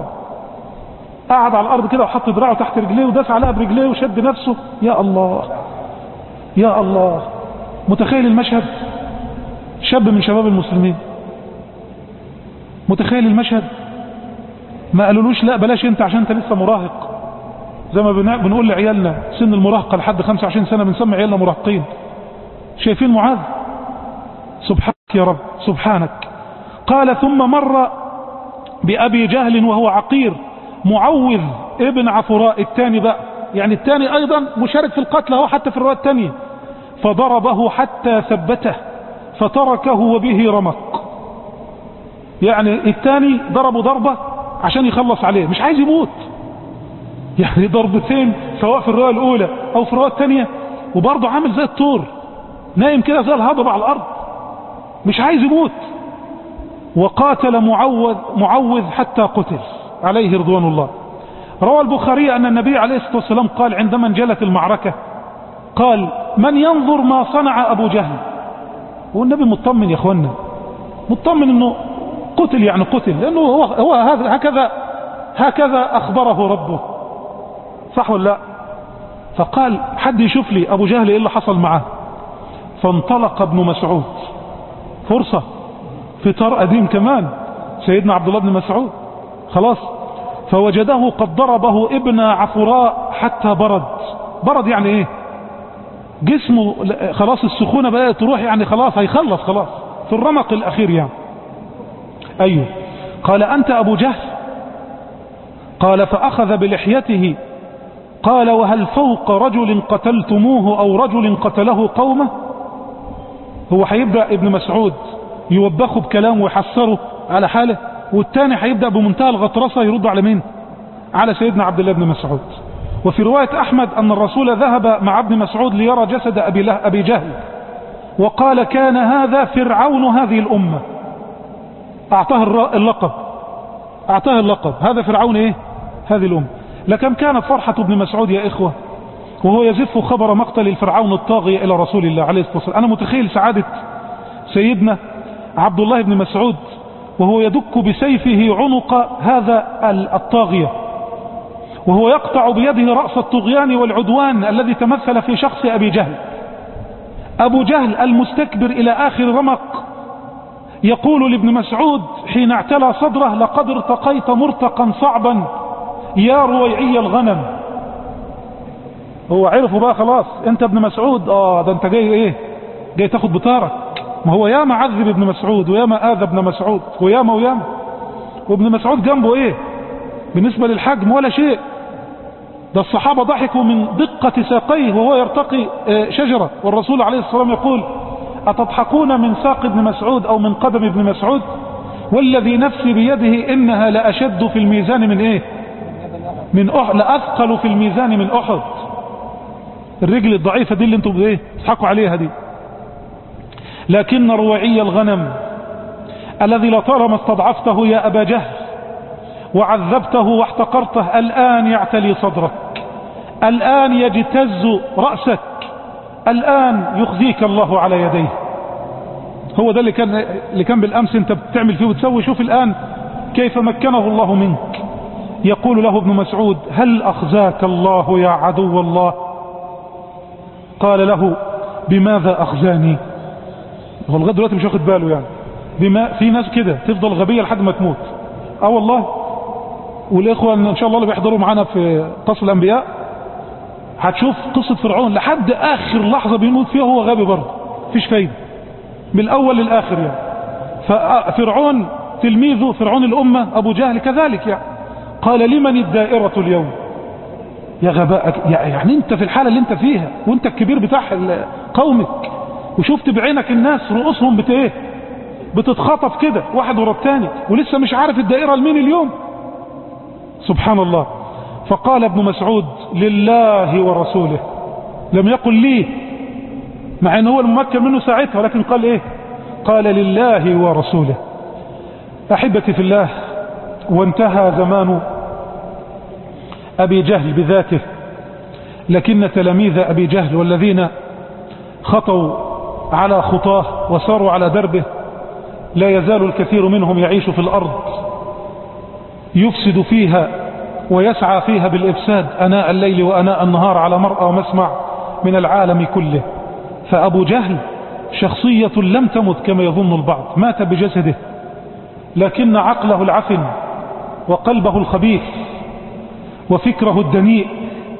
[SPEAKER 2] قعد على الارض كده وحط دراعه تحت رجليه وداس عليها برجليه وشد نفسه يا الله يا الله متخيل المشهد شاب من شباب المسلمين متخيل المشهد ما قالولوش لا بلاش انت عشان انت لسه مراهق زي ما بن- بنقول لعيالنا سن المراهقة لحد 25 سنة بنسمي عيالنا مراهقين شايفين معاذ سبحانك يا رب سبحانك قال ثم مر بأبي جهل وهو عقير معوذ ابن عفراء الثاني بقى يعني الثاني أيضا مشارك في القتل هو حتى في الرواية الثانية فضربه حتى ثبته فتركه وبه رمق يعني الثاني ضربه ضربة عشان يخلص عليه مش عايز يموت يعني ضربتين سواء في الرواية الأولى أو في الرواية الثانية وبرضه عامل زي الطور نايم كده زي الهضبة على الأرض مش عايز يموت وقاتل معوذ, معوذ حتى قتل عليه رضوان الله روى البخاري أن النبي عليه الصلاة والسلام قال عندما انجلت المعركة قال من ينظر ما صنع أبو جهل والنبي مطمن يا اخوانا مطمن انه قتل يعني قتل لانه هو, هو هذا هكذا هكذا اخبره ربه صح ولا لا فقال حد يشوف لي ابو جهل ايه اللي حصل معاه فانطلق ابن مسعود فرصة في طار قديم كمان سيدنا عبد الله بن مسعود خلاص فوجده قد ضربه ابن عفراء حتى برد برد يعني ايه جسمه خلاص السخونة بدأت تروح يعني خلاص هيخلص خلاص في الرمق الأخير يعني أيوه قال أنت أبو جهل قال فأخذ بلحيته قال وهل فوق رجل قتلتموه أو رجل قتله قومه هو هيبدأ ابن مسعود يوبخه بكلام ويحسره على حاله والتاني هيبدأ بمنتهى الغطرسة يرد على مين على سيدنا عبد الله بن مسعود وفي رواية أحمد أن الرسول ذهب مع ابن مسعود ليرى جسد أبي, له أبي جهل وقال كان هذا فرعون هذه الأمة أعطاه الر- اللقب أعطاه اللقب هذا فرعون إيه هذه الأمة لكم كانت فرحة ابن مسعود يا إخوة وهو يزف خبر مقتل الفرعون الطاغية إلى رسول الله عليه الصلاة والسلام أنا متخيل سعادة سيدنا عبد الله بن مسعود وهو يدك بسيفه عنق هذا الطاغية وهو يقطع بيده رأس الطغيان والعدوان الذي تمثل في شخص أبي جهل أبو جهل المستكبر إلى آخر رمق يقول لابن مسعود حين اعتلى صدره لقد ارتقيت مرتقا صعبا يا رويعي الغنم هو عرفه بقى خلاص انت ابن مسعود اه ده انت جاي ايه جاي تاخد بطارك ما هو ياما عذب ابن مسعود وياما اذى ابن مسعود وياما وياما وابن مسعود جنبه ايه بالنسبة للحجم ولا شيء ده الصحابة ضحكوا من دقة ساقيه وهو يرتقي آه، شجرة والرسول عليه الصلاة والسلام يقول أتضحكون من ساق ابن مسعود أو من قدم ابن مسعود والذي نفسي بيده إنها لأشد في الميزان من إيه من أح... لأثقل في الميزان من أحد الرجل الضعيفة دي اللي انتم ايه تضحكوا عليها دي لكن روعي الغنم الذي لطالما استضعفته يا أبا جهل وعذبته واحتقرته الآن يعتلي صدرك الآن يجتز رأسك الآن يخزيك الله على يديه هو ده اللي كان, اللي كان بالأمس انت بتعمل فيه وتسوي شوف الآن كيف مكنه الله منك يقول له ابن مسعود هل أخزاك الله يا عدو الله قال له بماذا أخزاني هو لغايه دلوقتي مش واخد باله يعني بما في ناس كده تفضل غبية لحد ما تموت اه والله والاخوة ان شاء الله اللي بيحضروا معانا في قصر الانبياء هتشوف قصة فرعون لحد اخر لحظة بيموت فيها هو غبي برضه مفيش فايدة من الاول للاخر يعني ففرعون تلميذه فرعون الامة ابو جهل كذلك يعني قال لمن الدائرة اليوم يا غباء يعني انت في الحالة اللي انت فيها وانت الكبير بتاع قومك وشفت بعينك الناس رؤوسهم بت ايه بتتخطف كده واحد ورا الثاني ولسه مش عارف الدائرة لمين اليوم سبحان الله فقال ابن مسعود لله ورسوله لم يقل لي مع ان هو الممكن منه ساعتها ولكن قال ايه قال لله ورسوله احبتي في الله وانتهى زمان ابي جهل بذاته لكن تلاميذ ابي جهل والذين خطوا على خطاه وساروا على دربه لا يزال الكثير منهم يعيش في الارض يفسد فيها ويسعى فيها بالإفساد أناء الليل وأناء النهار على مرأى ومسمع من العالم كله فأبو جهل شخصية لم تمت كما يظن البعض مات بجسده لكن عقله العفن وقلبه الخبيث وفكره الدنيء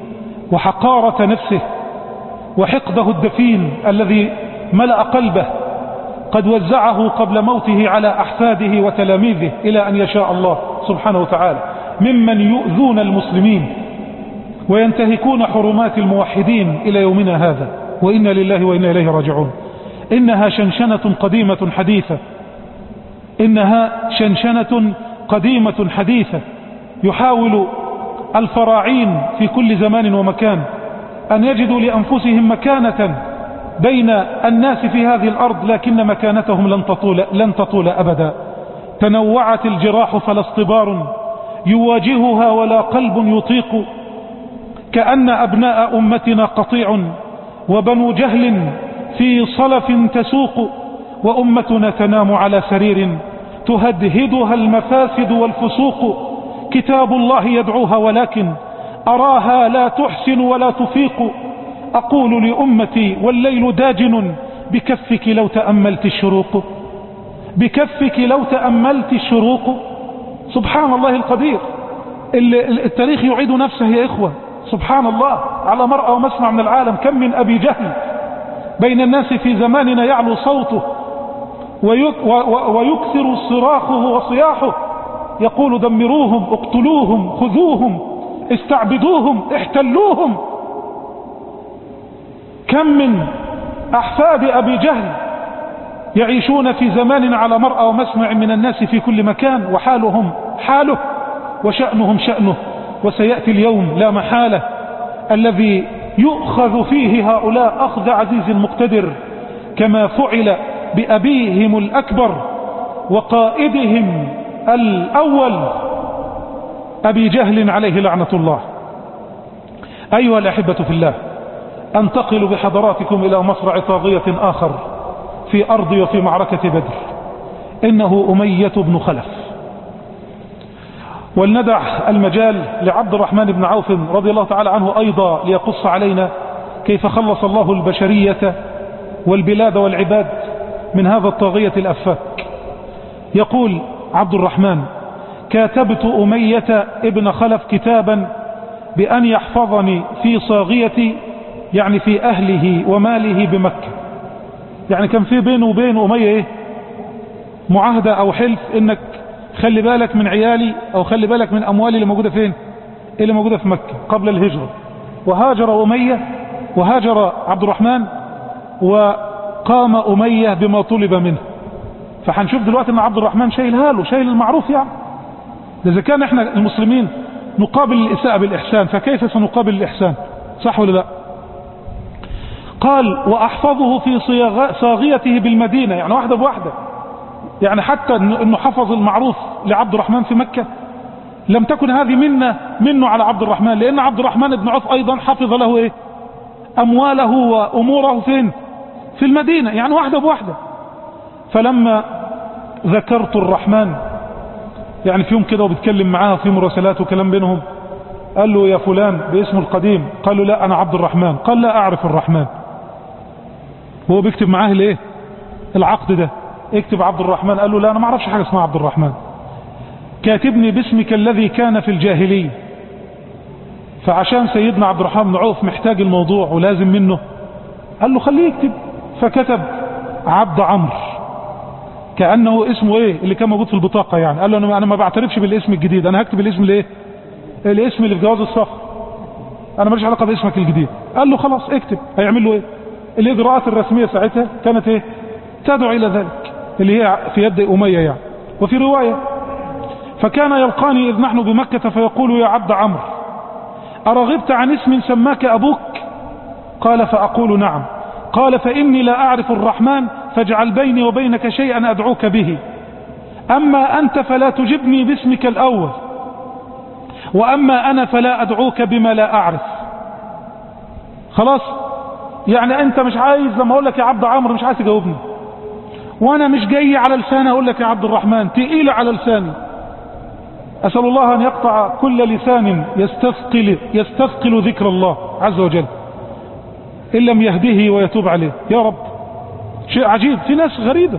[SPEAKER 2] وحقارة نفسه وحقده الدفين الذي ملأ قلبه قد وزعه قبل موته على أحفاده وتلاميذه إلى أن يشاء الله سبحانه وتعالى ممن يؤذون المسلمين وينتهكون حرمات الموحدين إلى يومنا هذا وإنا لله وإنا إليه راجعون إنها شنشنة قديمة حديثة إنها شنشنة قديمة حديثة يحاول الفراعين في كل زمان ومكان أن يجدوا لأنفسهم مكانة بين الناس في هذه الأرض لكن مكانتهم لن تطول, لن تطول أبدا تنوعت الجراح فلا اصطبار يواجهها ولا قلب يطيق كأن أبناء أمتنا قطيع وبنو جهل في صلف تسوق وأمتنا تنام على سرير تهدهدها المفاسد والفسوق كتاب الله يدعوها ولكن أراها لا تحسن ولا تفيق أقول لأمتي والليل داجن بكفك لو تأملت الشروق بكفك لو تأملت الشروق سبحان الله القدير التاريخ يعيد نفسه يا إخوة سبحان الله على مرأى ومسمع من العالم كم من أبي جهل بين الناس في زماننا يعلو صوته ويكثر صراخه وصياحه يقول دمروهم اقتلوهم خذوهم استعبدوهم احتلوهم كم من أحفاد أبي جهل يعيشون في زمان على مرأى ومسمع من الناس في كل مكان وحالهم حاله وشأنهم شأنه وسيأتي اليوم لا محالة الذي يؤخذ فيه هؤلاء أخذ عزيز مقتدر كما فعل بأبيهم الأكبر وقائدهم الأول أبي جهل عليه لعنة الله أيها الأحبة في الله أنتقل بحضراتكم إلى مصرع طاغية آخر في أرض وفي معركة بدر إنه أمية بن خلف ولندع المجال لعبد الرحمن بن عوف رضي الله تعالى عنه أيضا ليقص علينا كيف خلص الله البشرية والبلاد والعباد من هذا الطاغية الأفاك يقول عبد الرحمن كاتبت أمية ابن خلف كتابا بأن يحفظني في صاغيتي يعني في أهله وماله بمكة يعني كان في بينه وبين أمية إيه معاهدة أو حلف إنك خلي بالك من عيالي أو خلي بالك من أموالي اللي موجودة فين اللي موجودة في مكة قبل الهجرة وهاجر أمية وهاجر عبد الرحمن وقام أمية بما طلب منه فهنشوف دلوقتي ان عبد الرحمن شايل هاله شايل المعروف يعني اذا كان احنا المسلمين نقابل الاساءة بالاحسان فكيف سنقابل الاحسان صح ولا لا قال واحفظه في صاغيته بالمدينة يعني واحدة بواحدة يعني حتى انه حفظ المعروف لعبد الرحمن في مكة لم تكن هذه منه منه على عبد الرحمن لان عبد الرحمن بن عوف ايضا حفظ له ايه امواله واموره فين في المدينة يعني واحدة بواحدة فلما ذكرت الرحمن يعني في يوم كده وبيتكلم معاه في مراسلات وكلام بينهم قال له يا فلان باسمه القديم قال له لا انا عبد الرحمن قال لا اعرف الرحمن هو بيكتب معاه الايه العقد ده اكتب عبد الرحمن قال له لا انا ما اعرفش حاجه اسمها عبد الرحمن كاتبني باسمك الذي كان في الجاهليه فعشان سيدنا عبد الرحمن بن عوف محتاج الموضوع ولازم منه قال له خليه يكتب فكتب عبد عمرو كأنه اسمه ايه اللي كان موجود في البطاقة يعني قال له انا انا ما بعترفش بالاسم الجديد انا هكتب الاسم الايه الاسم اللي في جواز السفر انا ماليش علاقة باسمك الجديد قال له خلاص اكتب هيعمل له ايه الاجراءات الرسمية ساعتها كانت ايه تدعو الى ذلك اللي هي في يد امية يعني وفي رواية فكان يلقاني اذ نحن بمكة فيقول يا عبد عمرو ارغبت عن اسم سماك ابوك قال فاقول نعم قال فاني لا اعرف الرحمن فاجعل بيني وبينك شيئا أدعوك به أما أنت فلا تجبني باسمك الأول وأما أنا فلا أدعوك بما لا أعرف خلاص يعني أنت مش عايز لما أقول لك يا عبد عمرو مش عايز تجاوبني وأنا مش جاي على لساني أقول لك يا عبد الرحمن تقيل على لساني أسأل الله أن يقطع كل لسان يستثقل, يستثقل ذكر الله عز وجل إن لم يهده ويتوب عليه يا رب شيء عجيب في ناس غريبة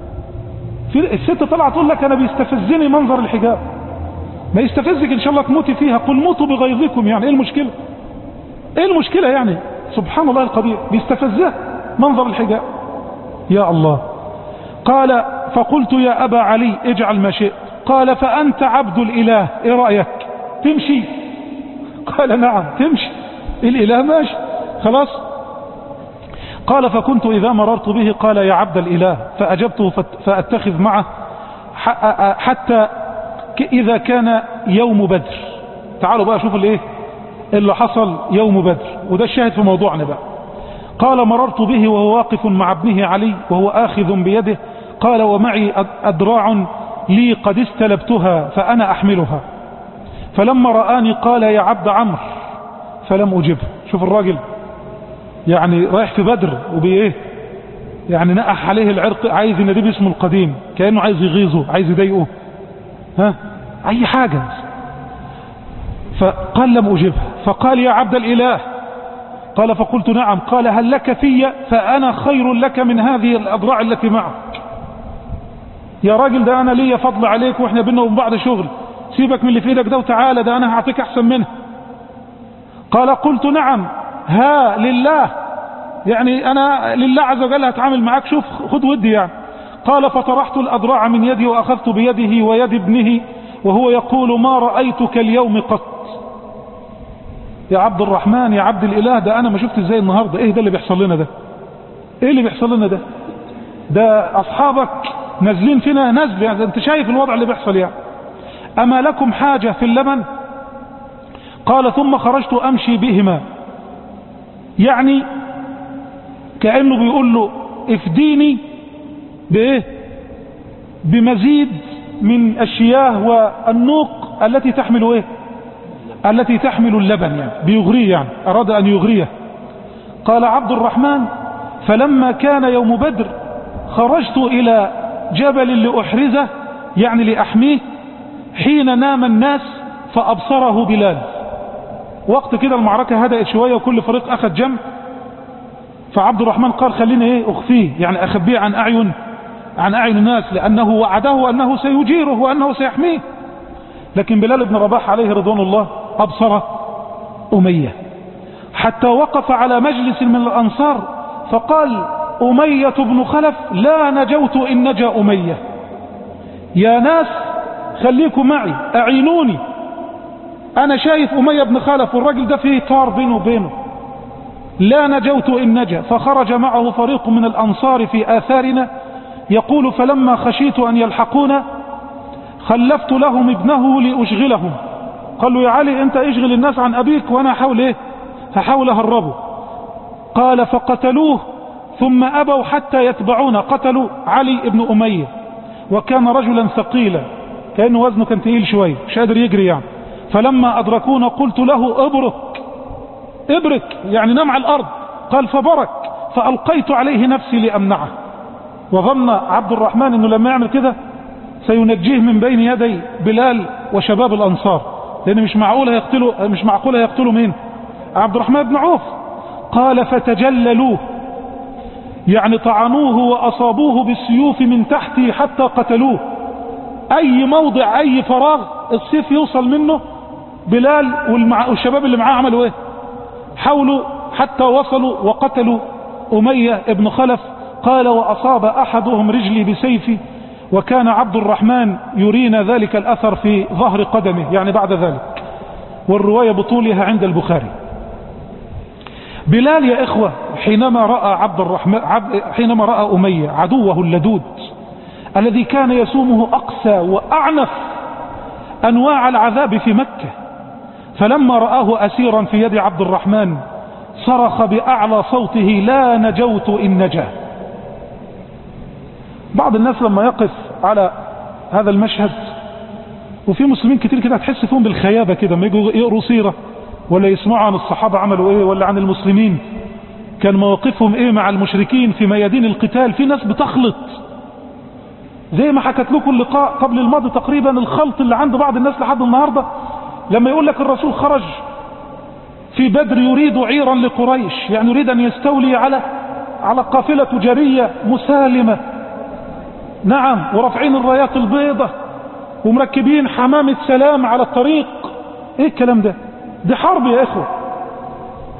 [SPEAKER 2] في الست طلعت تقول لك انا بيستفزني منظر الحجاب ما يستفزك ان شاء الله تموتي فيها قل موتوا بغيظكم يعني ايه المشكلة ايه المشكلة يعني سبحان الله القدير بيستفزه منظر الحجاب يا الله قال فقلت يا أبا علي اجعل ما شئت قال فأنت عبد الإله ايه رأيك تمشي قال نعم تمشي الإله ماشي خلاص قال فكنت إذا مررت به قال يا عبد الإله فأجبته فأتخذ معه حتى إذا كان يوم بدر تعالوا بقى شوفوا الايه اللي حصل يوم بدر وده الشاهد في موضوعنا بقى قال مررت به وهو واقف مع ابنه علي وهو آخذ بيده قال ومعي أدراع لي قد استلبتها فأنا أحملها فلما رآني قال يا عبد عمرو فلم أجبه شوف الراجل يعني رايح في بدر وبإيه يعني نقح عليه العرق عايز يناديه باسمه القديم كأنه عايز يغيظه عايز يضايقه ها أي حاجة فقال لم أجبه فقال يا عبد الإله قال فقلت نعم قال هل لك في فأنا خير لك من هذه الأضراع التي معك يا راجل ده أنا ليا فضل عليك وإحنا بينا وبين بعض شغل سيبك من اللي في ايدك ده وتعالى ده أنا هعطيك أحسن منه قال قلت نعم ها لله يعني أنا لله عز وجل هتعامل معاك شوف خد ودي يعني قال فطرحت الأضراع من يدي وأخذت بيده ويد ابنه وهو يقول ما رأيتك اليوم قط يا عبد الرحمن يا عبد الإله ده أنا ما شفت ازاي النهاردة ايه ده اللي بيحصل لنا ده ايه اللي بيحصل لنا ده ده أصحابك نازلين فينا نزل يعني انت شايف الوضع اللي بيحصل يعني أما لكم حاجة في اللبن قال ثم خرجت أمشي بهما يعني كأنه بيقول له افديني بايه بمزيد من الشياه والنوق التي تحمل ايه التي تحمل اللبن يعني بيغريه يعني اراد ان يغريه قال عبد الرحمن فلما كان يوم بدر خرجت الى جبل لأحرزه يعني لأحميه حين نام الناس فأبصره بلال وقت كده المعركة هدأت شوية وكل فريق أخذ جنب فعبد الرحمن قال خليني ايه اخفيه يعني اخبيه عن اعين عن اعين الناس لانه وعده انه سيجيره وانه سيحميه لكن بلال بن رباح عليه رضوان الله ابصر امية حتى وقف على مجلس من الانصار فقال امية بن خلف لا نجوت ان نجا امية يا ناس خليكم معي اعينوني انا شايف امية بن خلف والراجل ده فيه طار بينه وبينه لا نجوت إن نجا فخرج معه فريق من الأنصار في آثارنا يقول فلما خشيت أن يلحقونا خلفت لهم ابنه لأشغلهم قال له يا علي انت اشغل الناس عن أبيك وأنا حاول ايه هحاول أهربه قال فقتلوه ثم أبوا حتى يتبعونا قتلوا علي ابن أمية وكان رجلا ثقيلا كأنه وزنه كان تقيل شوية مش قادر يجري يعني فلما أدركونا قلت له ابرك ابرك يعني نام على الارض قال فبرك فالقيت عليه نفسي لامنعه وظن عبد الرحمن انه لما يعمل كده سينجيه من بين يدي بلال وشباب الانصار لان مش معقول هيقتلوا مش معقول هيقتلوا مين عبد الرحمن بن عوف قال فتجللوه يعني طعنوه واصابوه بالسيوف من تحته حتى قتلوه اي موضع اي فراغ السيف يوصل منه بلال والشباب اللي معاه عملوا ايه حاولوا حتى وصلوا وقتلوا أمية ابن خلف قال وأصاب أحدهم رجلي بسيفي وكان عبد الرحمن يرينا ذلك الأثر في ظهر قدمه يعني بعد ذلك والرواية بطولها عند البخاري بلال يا إخوة حينما رأى عبد الرحمن عبد حينما رأى أمية عدوه اللدود الذي كان يسومه أقسى وأعنف أنواع العذاب في مكة فلما رآه أسيرا في يد عبد الرحمن صرخ بأعلى صوته لا نجوت إن نجا بعض الناس لما يقف على هذا المشهد وفي مسلمين كتير كده هتحس فيهم بالخيابة كده ما يجوا يقروا سيرة ولا يسمعوا عن الصحابة عملوا ايه ولا عن المسلمين كان مواقفهم ايه مع المشركين في ميادين القتال في ناس بتخلط زي ما حكت لكم اللقاء قبل الماضي تقريبا الخلط اللي عند بعض الناس لحد النهارده لما يقول لك الرسول خرج في بدر يريد عيرا لقريش يعني يريد أن يستولي على على قافلة تجارية مسالمة نعم ورافعين الرايات البيضة ومركبين حمامة سلام على الطريق ايه الكلام ده دي حرب يا اخوة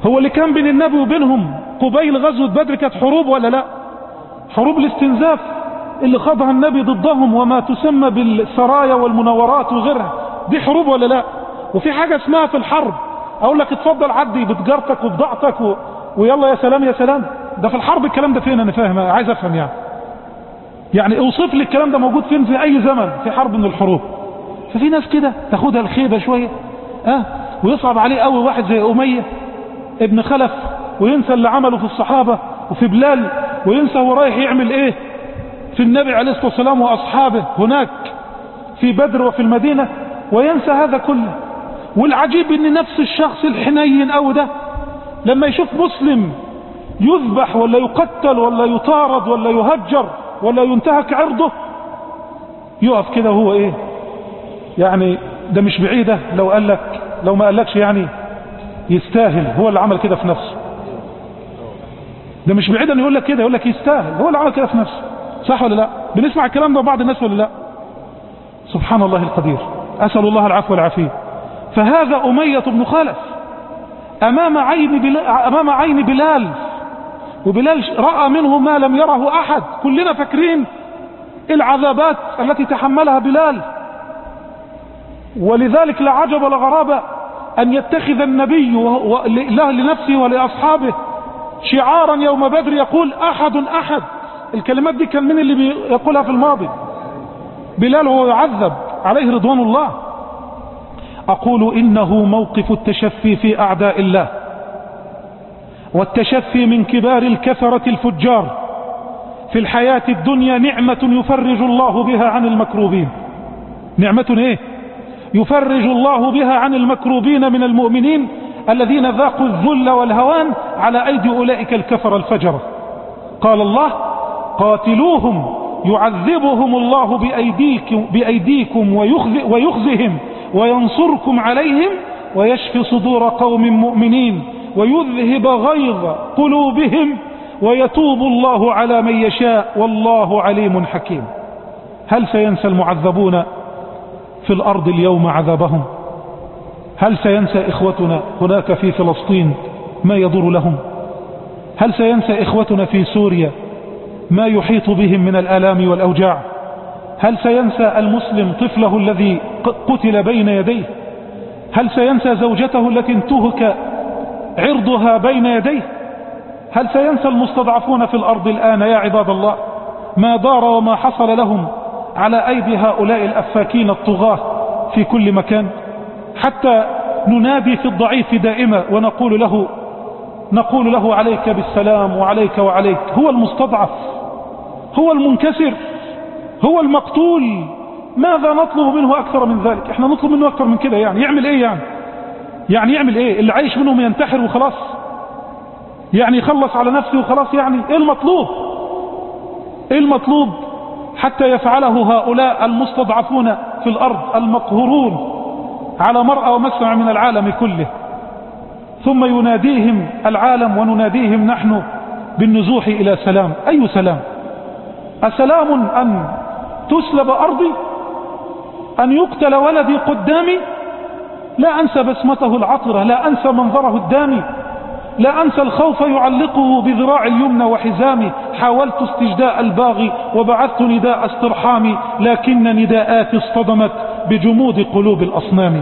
[SPEAKER 2] هو اللي كان بين النبي وبينهم قبيل غزوة بدر كانت حروب ولا لا حروب الاستنزاف اللي خاضها النبي ضدهم وما تسمى بالسرايا والمناورات وغيرها دي حروب ولا لا وفي حاجة اسمها في الحرب اقول لك اتفضل عدي بتجارتك وبضاعتك و... ويلا يا سلام يا سلام ده في الحرب الكلام ده فين انا فاهم عايز افهم يعني يعني اوصف لي الكلام ده موجود فين في اي زمن في حرب من الحروب ففي ناس كده تاخدها الخيبة شوية اه ويصعب عليه قوي واحد زي امية ابن خلف وينسى اللي عمله في الصحابة وفي بلال وينسى هو رايح يعمل ايه في النبي عليه الصلاة والسلام واصحابه هناك في بدر وفي المدينة وينسى هذا كله والعجيب ان نفس الشخص الحنين او ده لما يشوف مسلم يذبح ولا يقتل ولا يطارد ولا يهجر ولا ينتهك عرضه يقف كده وهو ايه يعني ده مش بعيدة لو قال لك لو ما قالكش يعني يستاهل هو اللي عمل كده في نفسه ده مش بعيد ان يقول لك كده يقول لك يستاهل هو اللي عمل كده في نفسه صح ولا لا بنسمع الكلام ده بعض الناس ولا لا سبحان الله القدير اسال الله العفو والعافيه فهذا اميه بن خلف امام عين بلال امام عين بلال وبلال راى منه ما لم يره احد كلنا فاكرين العذابات التي تحملها بلال ولذلك لا عجب ولا غرابه أن يتخذ النبي له لنفسه ولأصحابه شعارا يوم بدر يقول أحد أحد الكلمات دي كان من اللي يقولها في الماضي بلال وهو يعذب عليه رضوان الله أقول إنه موقف التشفي في أعداء الله والتشفي من كبار الكثرة الفجار في الحياة الدنيا نعمة يفرج الله بها عن المكروبين نعمة ايه يفرج الله بها عن المكروبين من المؤمنين الذين ذاقوا الذل والهوان على أيدي أولئك الكفر الفجرة قال الله قاتلوهم يعذبهم الله بأيديكم, بأيديكم ويخزي ويخزهم وينصركم عليهم ويشفي صدور قوم مؤمنين ويذهب غيظ قلوبهم ويتوب الله على من يشاء والله عليم حكيم هل سينسى المعذبون في الأرض اليوم عذابهم هل سينسى إخوتنا هناك في فلسطين ما يضر لهم هل سينسى إخوتنا في سوريا ما يحيط بهم من الآلام والأوجاع هل سينسى المسلم طفله الذي قتل بين يديه هل سينسى زوجته التي انتهك عرضها بين يديه هل سينسى المستضعفون في الأرض الآن يا عباد الله ما دار وما حصل لهم على أيدي هؤلاء الأفاكين الطغاة في كل مكان حتى ننادي في الضعيف دائما ونقول له نقول له عليك بالسلام وعليك وعليك هو المستضعف هو المنكسر هو المقتول ماذا نطلب منه أكثر من ذلك احنا نطلب منه أكثر من كده يعني يعمل ايه يعني يعني يعمل ايه اللي عايش منهم ينتحر وخلاص يعني يخلص على نفسه وخلاص يعني ايه المطلوب ايه المطلوب حتى يفعله هؤلاء المستضعفون في الأرض المقهورون على مرأى ومسمع من العالم كله ثم يناديهم العالم ونناديهم نحن بالنزوح إلى سلام أي سلام أسلام أن تسلب أرضي أن يقتل ولدي قدامي لا أنسى بسمته العطرة لا أنسى منظره الدامي لا أنسى الخوف يعلقه بذراع اليمنى وحزامي حاولت استجداء الباغي وبعثت نداء استرحامي لكن نداءاتي اصطدمت بجمود قلوب الأصنام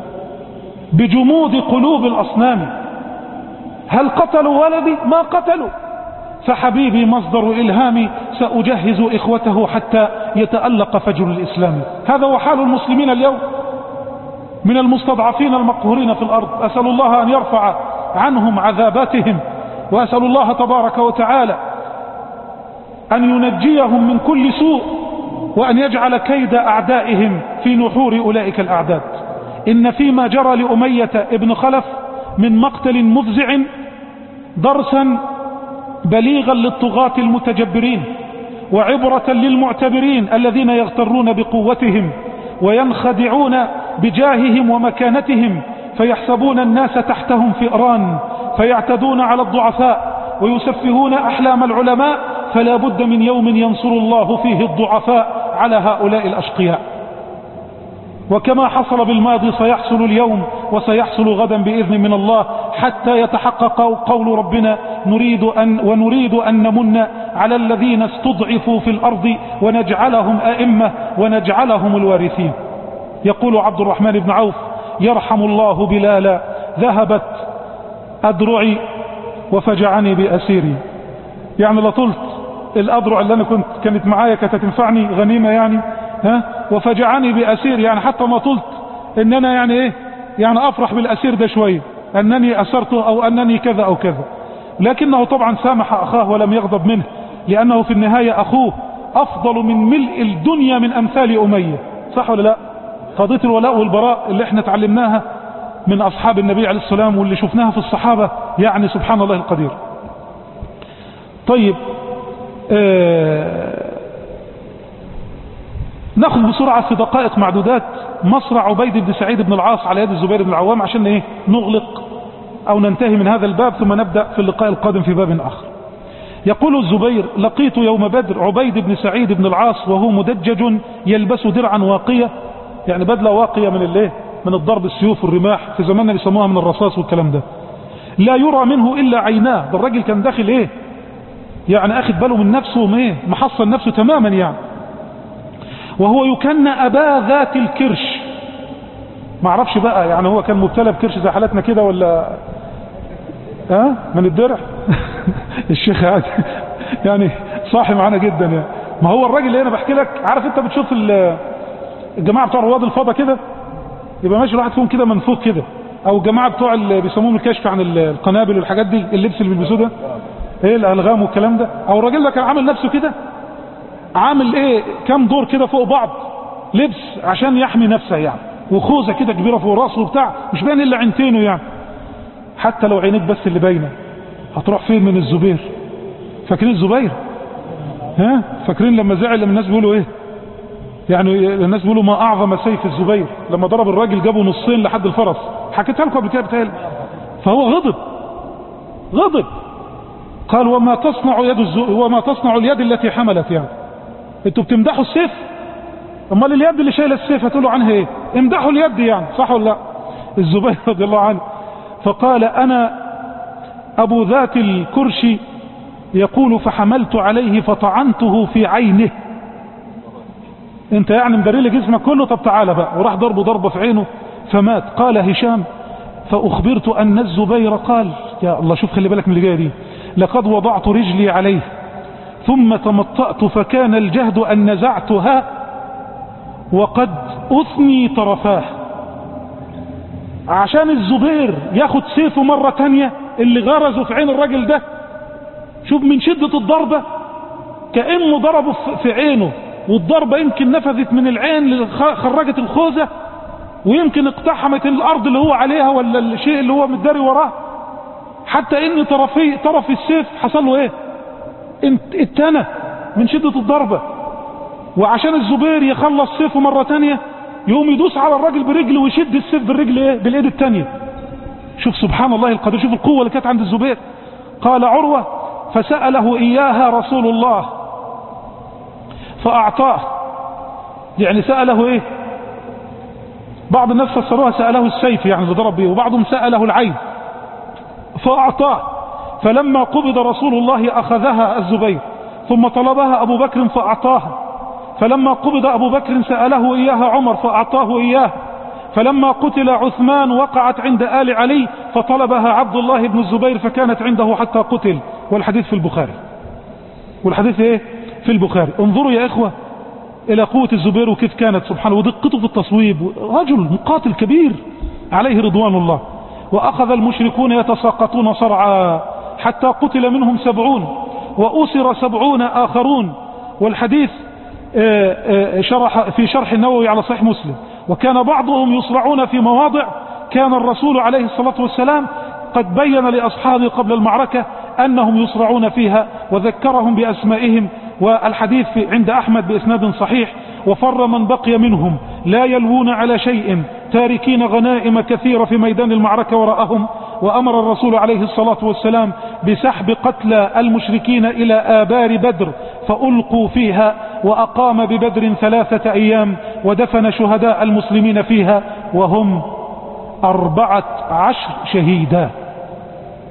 [SPEAKER 2] بجمود قلوب الأصنام هل قتلوا ولدي ما قتلوا فحبيبي مصدر إلهامي سأجهز إخوته حتى يتألق فجر الإسلام هذا هو حال المسلمين اليوم من المستضعفين المقهورين في الأرض أسأل الله أن يرفع عنهم عذاباتهم وأسأل الله تبارك وتعالى أن ينجيهم من كل سوء وأن يجعل كيد أعدائهم في نحور أولئك الأعداد إن فيما جرى لأمية ابن خلف من مقتل مفزع درسا بليغا للطغاة المتجبرين وعبرة للمعتبرين الذين يغترون بقوتهم وينخدعون بجاههم ومكانتهم فيحسبون الناس تحتهم فئران فيعتدون على الضعفاء ويسفهون أحلام العلماء فلا بد من يوم ينصر الله فيه الضعفاء على هؤلاء الأشقياء وكما حصل بالماضي سيحصل اليوم وسيحصل غدا بإذن من الله حتى يتحقق قول ربنا نريد أن ونريد أن نمن على الذين استضعفوا في الأرض ونجعلهم أئمة ونجعلهم الوارثين يقول عبد الرحمن بن عوف يرحم الله بلالا ذهبت أدرعي وفجعني بأسيري يعني لطلت الأدرع اللي أنا كنت كانت معايا كانت تنفعني غنيمة يعني ها وفجعني بأسير يعني حتى ما طلت ان انا يعني ايه يعني افرح بالاسير ده شوية انني اسرته او انني كذا او كذا لكنه طبعا سامح اخاه ولم يغضب منه لانه في النهاية اخوه افضل من ملء الدنيا من امثال امية صح ولا لا قضية الولاء والبراء اللي احنا تعلمناها من اصحاب النبي عليه السلام واللي شفناها في الصحابة يعني سبحان الله القدير طيب آه ناخذ بسرعة في دقائق معدودات مصرع عبيد بن سعيد بن العاص على يد الزبير بن العوام عشان ايه نغلق او ننتهي من هذا الباب ثم نبدأ في اللقاء القادم في باب اخر يقول الزبير لقيت يوم بدر عبيد بن سعيد بن العاص وهو مدجج يلبس درعا واقية يعني بدلة واقية من الايه من الضرب السيوف والرماح في زماننا بيسموها من الرصاص والكلام ده لا يرى منه الا عيناه ده الراجل كان داخل ايه يعني اخد باله من نفسه ايه محصن نفسه تماما يعني وهو يكن أبا ذات الكرش ما اعرفش بقى يعني هو كان مبتلى بكرش زي حالتنا كده ولا ها أه؟ من الدرع الشيخ عادي يعني صاحي معانا جدا يعني ما هو الراجل اللي انا بحكي لك عارف انت بتشوف الجماعه بتوع رواد الفضاء كده يبقى ماشي الواحد فيهم كده منفوخ كده او الجماعه بتوع اللي بيسموهم الكشف عن القنابل والحاجات دي اللبس اللي بيلبسوه ده ايه الالغام والكلام ده او الراجل ده كان عامل نفسه كده عامل ايه كام دور كده فوق بعض لبس عشان يحمي نفسه يعني وخوذه كده كبيره فوق راسه وبتاع مش باين الا عينتينه يعني حتى لو عينيك بس اللي باينه هتروح فين من الزبير فاكرين الزبير ها فاكرين لما زعل لما الناس بيقولوا ايه يعني الناس بيقولوا ما اعظم سيف الزبير لما ضرب الراجل جابه نصين لحد الفرس حكيتها لكم قبل كده بتهيألي فهو غضب غضب قال وما تصنع يد الزو... وما تصنع اليد التي حملت يعني انتوا بتمدحوا السيف امال اليد اللي شايله السيف هتقولوا عنها ايه امدحوا اليد يعني صح ولا لا الزبير رضي الله عنه فقال انا ابو ذات الكرشي يقول فحملت عليه فطعنته في عينه انت يعني مدري لي جسمك كله طب تعالى بقى وراح ضربه ضربه في عينه فمات قال هشام فاخبرت ان الزبير قال يا الله شوف خلي بالك من اللي جايه دي لقد وضعت رجلي عليه ثم تمطأت فكان الجهد أن نزعتها وقد أثني طرفاه عشان الزبير ياخد سيفه مرة تانية اللي غرزه في عين الراجل ده شوف من شدة الضربة كأنه ضربه في عينه والضربة يمكن نفذت من العين اللي خرجت الخوذة ويمكن اقتحمت الأرض اللي هو عليها ولا الشيء اللي هو متداري وراه حتى ان طرفي طرف السيف حصل له ايه اتنى من شدة الضربة وعشان الزبير يخلص سيفه مرة تانية يقوم يدوس على الراجل برجله ويشد السيف بالرجل ايه بالايد التانية شوف سبحان الله القدير شوف القوة اللي كانت عند الزبير قال عروة فسأله إياها رسول الله فأعطاه يعني سأله ايه بعض الناس فسروها سأله السيف يعني اللي ضرب به وبعضهم سأله العين فأعطاه فلما قبض رسول الله أخذها الزبير ثم طلبها أبو بكر فأعطاها فلما قبض أبو بكر سأله إياها عمر فأعطاه إياه فلما قتل عثمان وقعت عند آل علي فطلبها عبد الله بن الزبير فكانت عنده حتى قتل والحديث في البخاري والحديث ايه في البخاري انظروا يا إخوة إلى قوة الزبير وكيف كانت سبحانه ودقته في التصويب رجل مقاتل كبير عليه رضوان الله وأخذ المشركون يتساقطون صرعا حتى قتل منهم سبعون وأسر سبعون آخرون والحديث شرح في شرح النووي على صحيح مسلم وكان بعضهم يصرعون في مواضع كان الرسول عليه الصلاة والسلام قد بين لأصحابه قبل المعركة أنهم يصرعون فيها وذكرهم بأسمائهم والحديث عند أحمد بإسناد صحيح وفر من بقي منهم لا يلوون على شيء تاركين غنائم كثيرة في ميدان المعركة وراءهم وأمر الرسول عليه الصلاة والسلام بسحب قتلى المشركين إلى آبار بدر فألقوا فيها وأقام ببدر ثلاثة أيام ودفن شهداء المسلمين فيها وهم أربعة عشر شهيدا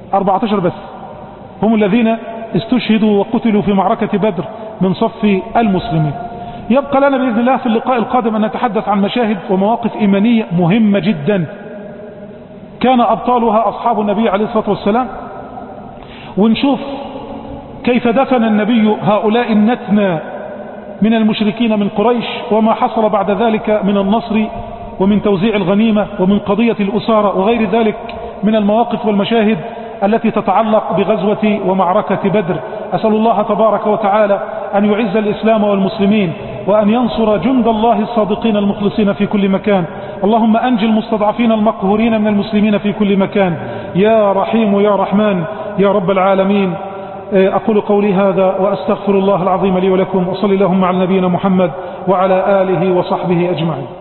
[SPEAKER 2] 14 بس هم الذين استشهدوا وقتلوا في معركة بدر من صف المسلمين يبقى لنا بإذن الله في اللقاء القادم أن نتحدث عن مشاهد ومواقف إيمانية مهمة جدا كان أبطالها أصحاب النبي عليه الصلاة والسلام ونشوف كيف دفن النبي هؤلاء النتنى من المشركين من قريش وما حصل بعد ذلك من النصر ومن توزيع الغنيمة ومن قضية الأسارة وغير ذلك من المواقف والمشاهد التي تتعلق بغزوة ومعركة بدر أسأل الله تبارك وتعالى أن يعز الإسلام والمسلمين وأن ينصر جند الله الصادقين المخلصين في كل مكان اللهم أنجي المستضعفين المقهورين من المسلمين في كل مكان يا رحيم يا رحمن يا رب العالمين أقول قولي هذا وأستغفر الله العظيم لي ولكم وصلي اللهم على نبينا محمد وعلى آله وصحبه أجمعين